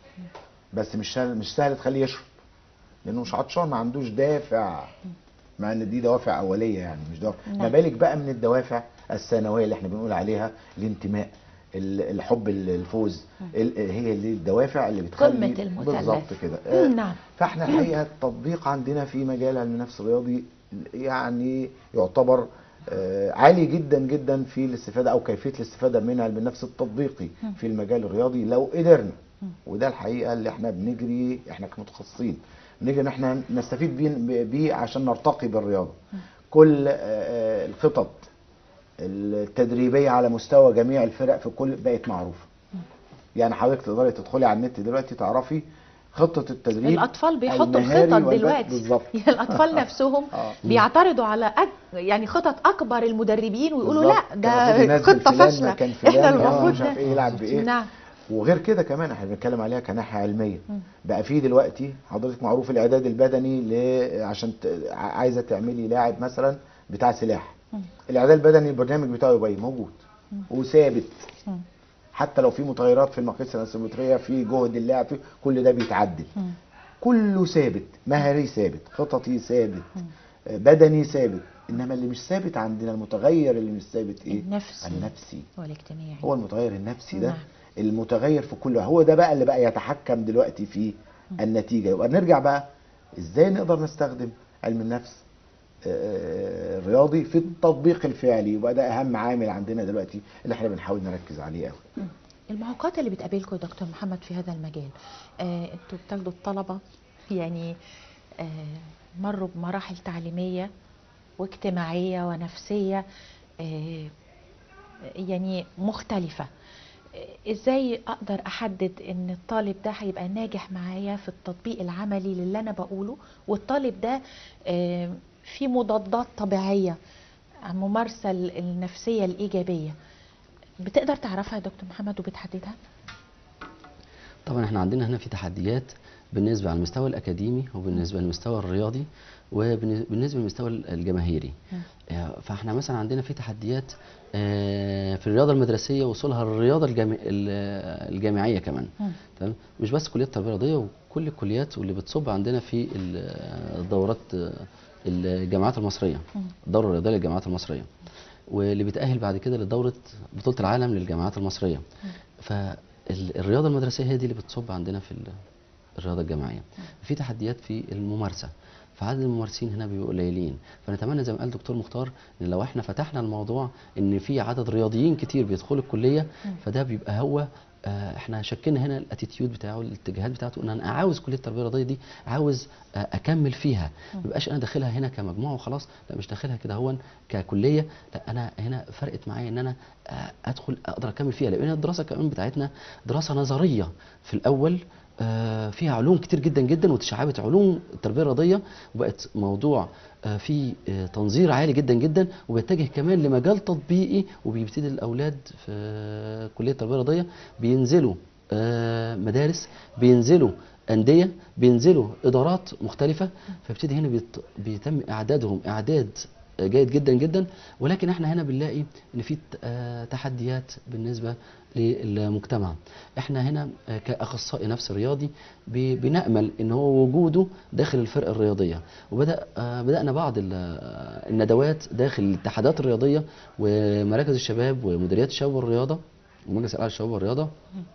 بس مش سهل مش سهل تخليه يشرب لانه مش عطشان ما عندوش دافع مع ان دي دوافع اوليه يعني مش دوافع ما نعم. بالك بقى من الدوافع الثانويه اللي احنا بنقول عليها الانتماء ال- الحب الفوز ال- هي اللي الدوافع اللي بتخلي قمة المثلث. بالظبط كده مم، آه، نعم. فاحنا الحقيقه التطبيق عندنا في مجال علم النفس الرياضي يعني يعتبر آه، عالي جدا جدا في الاستفاده او كيفيه الاستفاده من علم النفس التطبيقي في المجال الرياضي لو قدرنا وده الحقيقه اللي احنا بنجري احنا كمتخصصين بنجري ان احنا نستفيد بيه, بيه عشان نرتقي بالرياضه كل آه، آه، الخطط التدريبيه على مستوى جميع الفرق في كل بقت معروفه يعني حضرتك تقدري تدخلي على النت دلوقتي تعرفي خطه التدريب الاطفال بيحطوا المهاري الخطط والبدني. دلوقتي بالظبط يعني الاطفال نفسهم آه. بيعترضوا على أك... يعني خطط اكبر المدربين ويقولوا بالظبط. لا المفروض ده ينزل خطه فلان فاشله مكان فلان، احنا آه، المفروض مش عارف ايه يلعب بايه نعم وغير كده كمان احنا بنتكلم عليها كناحيه علميه بقى في دلوقتي حضرتك معروف الاعداد البدني ل... عشان ت... ع- عايزه تعملي لاعب مثلا بتاع سلاح الاعداد البدني البرنامج بتاعه يبقى إيه؟ موجود وثابت حتى لو في متغيرات في المقاييس الانسيمتريه في جهد اللاعب في كل ده بيتعدل مم. كله ثابت مهري ثابت خططي ثابت آه، بدني ثابت انما اللي مش ثابت عندنا المتغير اللي مش ثابت ايه النفسي. النفسي والاجتماعي هو المتغير النفسي ده نعم. المتغير في كل هو ده بقى اللي بقى يتحكم دلوقتي في النتيجه يبقى نرجع بقى ازاي نقدر نستخدم علم النفس آه، الرياضي في التطبيق الفعلي يبقى ده اهم عامل عندنا دلوقتي اللي احنا بنحاول نركز عليه قوي مم. المعوقات اللي بتقابلكم يا دكتور محمد في هذا المجال آه انتوا بتاخدوا الطلبه يعني آه مروا بمراحل تعليميه واجتماعيه ونفسيه آه يعني مختلفه آه، ازاي اقدر احدد ان الطالب ده هيبقى ناجح معايا في التطبيق العملي للي انا بقوله والطالب ده آه، في مضادات طبيعيه الممارسه النفسيه الايجابيه بتقدر تعرفها يا دكتور محمد وبتحددها؟ طبعا احنا عندنا هنا في تحديات بالنسبه على المستوى الاكاديمي وبالنسبه للمستوى الرياضي وبالنسبه للمستوى الجماهيري مم. آه، فاحنا مثلا عندنا في تحديات آه، في الرياضه المدرسيه وصولها للرياضه الجامع- ال- الجامعيه كمان مم. تمام مش بس كليات التربيه الرياضيه وكل الكليات واللي بتصب عندنا في ال- الدورات آه، الجامعات المصريه مم. الدوره الرياضيه للجامعات المصريه واللي بيتاهل بعد كده لدوره بطوله العالم للجامعات المصريه فالرياضه المدرسيه هي دي اللي بتصب عندنا في ال- الرياضه الجامعيه في تحديات في الممارسه فعدد الممارسين هنا بيبقوا قليلين فنتمنى زي ما قال دكتور مختار ان لو احنا فتحنا الموضوع ان في عدد رياضيين كتير بيدخلوا الكليه فده بيبقى هو آه، احنا شكلنا هنا الاتيتيود بتاعه الاتجاهات بتاعته ان انا عاوز كليه التربيه الرياضيه دي عاوز آه، اكمل فيها ما بقاش انا داخلها هنا كمجموعه وخلاص لا مش داخلها كده هو ككليه لا انا هنا فرقت معايا ان انا آه، ادخل اقدر اكمل فيها لان الدراسه كمان بتاعتنا دراسه نظريه في الاول آه، فيها علوم كتير جدا جدا وتشعبت علوم التربيه الرياضيه وبقت موضوع آه، فيه آه، تنظير عالي جدا جدا وبيتجه كمان لمجال تطبيقي وبيبتدي الاولاد في كليه التربيه الرياضيه بينزلوا آه، مدارس بينزلوا انديه بينزلوا ادارات مختلفه فيبتدي هنا بيت- بيتم اعدادهم اعداد جيد جدا جدا ولكن احنا هنا بنلاقي ان في ت- آه، تحديات بالنسبه للمجتمع احنا هنا آه، كاخصائي نفس رياضي ب- بنامل ان هو وجوده داخل الفرقه الرياضيه وبدا آه، بدانا بعض ال- آه، الندوات داخل الاتحادات الرياضيه ومراكز الشباب ومديريات الشباب والرياضه ومجلس الاعلى للشباب والرياضه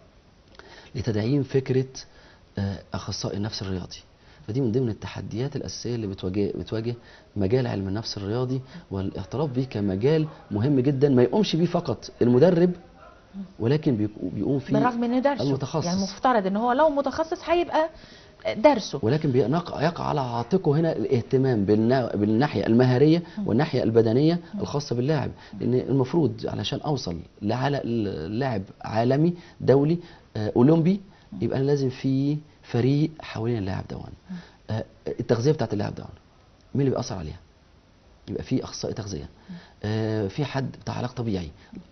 لتدعيم فكره آه، اخصائي النفس الرياضي فدي من ضمن التحديات الاساسيه اللي بتواجه بتواجه مجال علم النفس الرياضي والاعتراف بيه كمجال مهم جدا ما يقومش بيه فقط المدرب ولكن بيق- بيقوم فيه بالرغم ان درسه المتخصص. يعني المفترض ان هو لو متخصص هيبقى درسه ولكن بيقع يقع على عاتقه هنا الاهتمام بالنا- بالناحيه المهاريه والناحيه البدنيه الخاصه باللاعب لان المفروض علشان اوصل لعلى اللاعب عالمي دولي آه، اولمبي يبقى أنا لازم في فريق حوالين اللاعب دون آه، التغذيه بتاعت اللاعب دون مين اللي بيأثر عليها يبقى في اخصائي تغذيه آه، في حد بتاع علاج طبيعي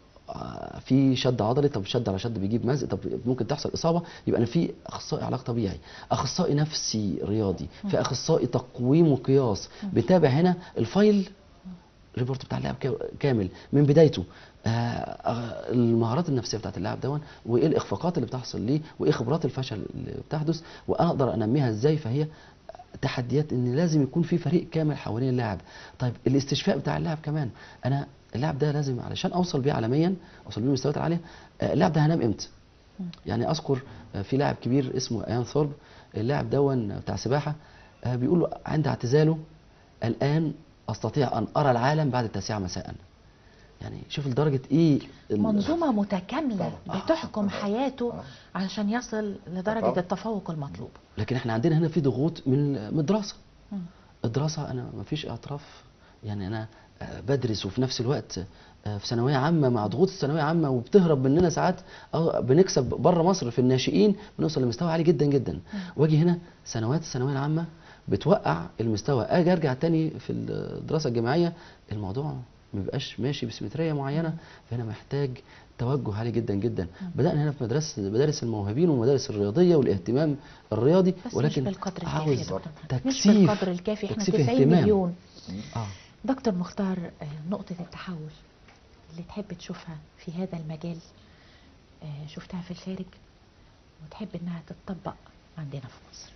آه، في شد عضلي طب شد على شد بيجيب مزق طب ممكن تحصل اصابه يبقى انا في اخصائي علاج طبيعي اخصائي نفسي رياضي في اخصائي تقويم وقياس بيتابع هنا الفايل الريبورت بتاع اللاعب كا- كامل من بدايته آه، آه، المهارات النفسيه بتاعت اللاعب دون وايه الاخفاقات اللي بتحصل ليه وايه خبرات الفشل اللي بتحدث واقدر انميها ازاي فهي تحديات ان لازم يكون في فريق كامل حوالين اللاعب طيب الاستشفاء بتاع اللاعب كمان انا اللاعب ده لازم علشان اوصل بيه عالميا اوصل بيه المستويات العاليه آه، اللاعب ده هنام امتى يعني اذكر آه، في لاعب كبير اسمه ايان ثورب اللاعب دون بتاع سباحه آه، بيقول له عند اعتزاله الان استطيع ان ارى العالم بعد التاسعه مساء يعني شوف لدرجه ايه ال- منظومة متكاملة طبعا. بتحكم حياته علشان يصل لدرجة طبعا. التفوق المطلوب لكن احنا عندنا هنا في ضغوط من من الدراسه مم. الدراسه انا ما فيش اعتراف يعني انا آه، بدرس وفي نفس الوقت آه، في ثانويه عامه مع ضغوط الثانويه عامه وبتهرب مننا ساعات أو بنكسب بره مصر في الناشئين بنوصل لمستوى عالي جدا جدا واجي هنا سنوات الثانويه العامه بتوقع المستوى اجي ارجع تاني في الدراسه الجامعيه الموضوع ما بيبقاش ماشي بسيمتريه معينه فهنا محتاج توجه عالي جدا جدا بدانا هنا في مدرسه مدارس الموهوبين والمدارس الرياضيه والاهتمام الرياضي بس ولكن مش بالقدر الكافي يا عاوز دكتور محمد. مش تكثيف بالقدر الكافي احنا تكثيف 90 اهتمام. مليون اه دكتور مختار آه، نقطة التحول اللي تحب تشوفها في هذا المجال آه، شفتها في الخارج وتحب انها تتطبق عندنا في مصر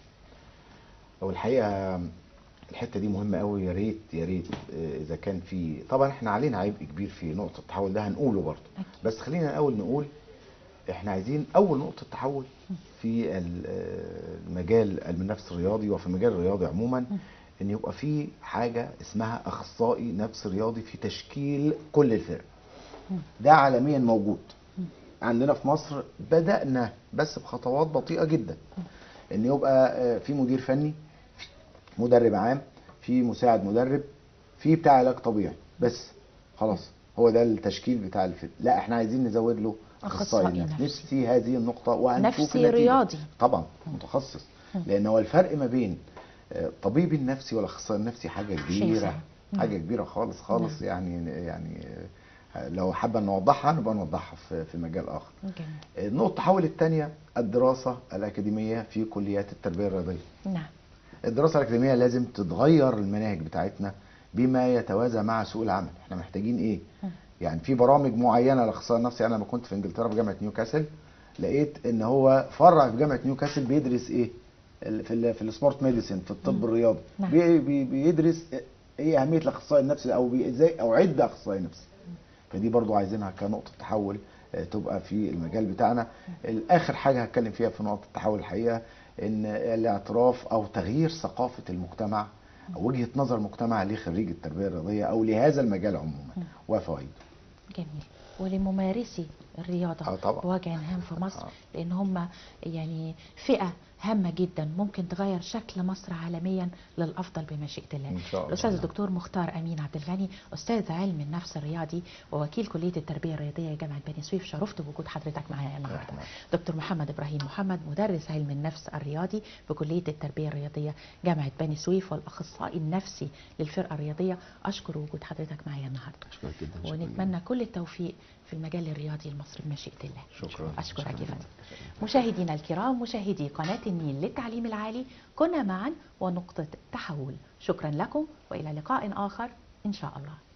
هو الحقيقه الحته دي مهمه قوي يا ريت يا ريت آه، اذا كان في طبعا احنا علينا عبء كبير في نقطه التحول ده هنقوله برضه أكيد. بس خلينا الاول نقول احنا عايزين اول نقطه تحول في ال- آه، المجال علم النفس الرياضي وفي المجال الرياضي عموما ان يبقى في حاجه اسمها اخصائي نفس رياضي في تشكيل كل الفرق ده عالميا موجود عندنا في مصر بدأنا بس بخطوات بطيئة جدا ان يبقى آه، في مدير فني في مدرب عام في مساعد مدرب في بتاع علاج طبيعي بس خلاص هو ده التشكيل بتاع الفرق لا احنا عايزين نزود له أخصائي اخصائي نفسي نفسي. نفسي هذه النقطة وهنشوف نفسي النتيجة. رياضي. طبعا متخصص لان هو الفرق ما بين آه، الطبيب النفسي والاخصائي النفسي حاجة كبيرة شاسعة. حاجة كبيرة خالص خالص يعني يعني آه، لو حابة نوضحها نبقى نوضحها في في مجال آخر جميل النقطة التحول الثانية الدراسة الأكاديمية في كليات التربية الرياضية نعم الدراسة الأكاديمية لازم تتغير المناهج بتاعتنا بما يتوازى مع سوق العمل احنا محتاجين ايه يعني في برامج معينة للاخصائي النفسي انا لما كنت في انجلترا في جامعة نيوكاسل لقيت ان هو فرع في جامعة نيوكاسل بيدرس ايه ال- في ال في السبورت ميديسن في الطب الرياضي نعم. بي بي بيدرس ايه اهمية الاخصائي النفسي او بي- ازاي اوعد اخصائي نفسي فدي برضو عايزينها كنقطة تحول آه، تبقى في المجال بتاعنا الاخر حاجة هتكلم فيها في نقطة التحول الحقيقة ان الاعتراف او تغيير ثقافة المجتمع او وجهة نظر المجتمع لخريج التربية الرياضية او لهذا المجال عموما وفوائده جميل ولممارسي الرياضة آه طبعا. بوجه عام في مصر آه. لأن هم يعني فئة هامة جدا ممكن تغير شكل مصر عالميا للأفضل بمشيئة الله إن شاء الله. الأستاذ الدكتور مختار أمين عبد الغني أستاذ علم النفس الرياضي ووكيل كلية التربية الرياضية جامعة بني سويف شرفت بوجود حضرتك معايا النهاردة أهلا. دكتور محمد إبراهيم محمد مدرس علم النفس الرياضي بكلية التربية الرياضية جامعة بني سويف والأخصائي النفسي للفرقة الرياضية أشكر وجود حضرتك معايا النهاردة اشكرك جدا شكراً ونتمنى كل التوفيق في المجال الرياضي المصري بمشيئة الله شكرا أشكرك يا شكراً. فندم مشاهدينا الكرام مشاهدي قناة النيل للتعليم العالي كنا معا ونقطة تحول شكرا لكم وإلى لقاء آخر إن شاء الله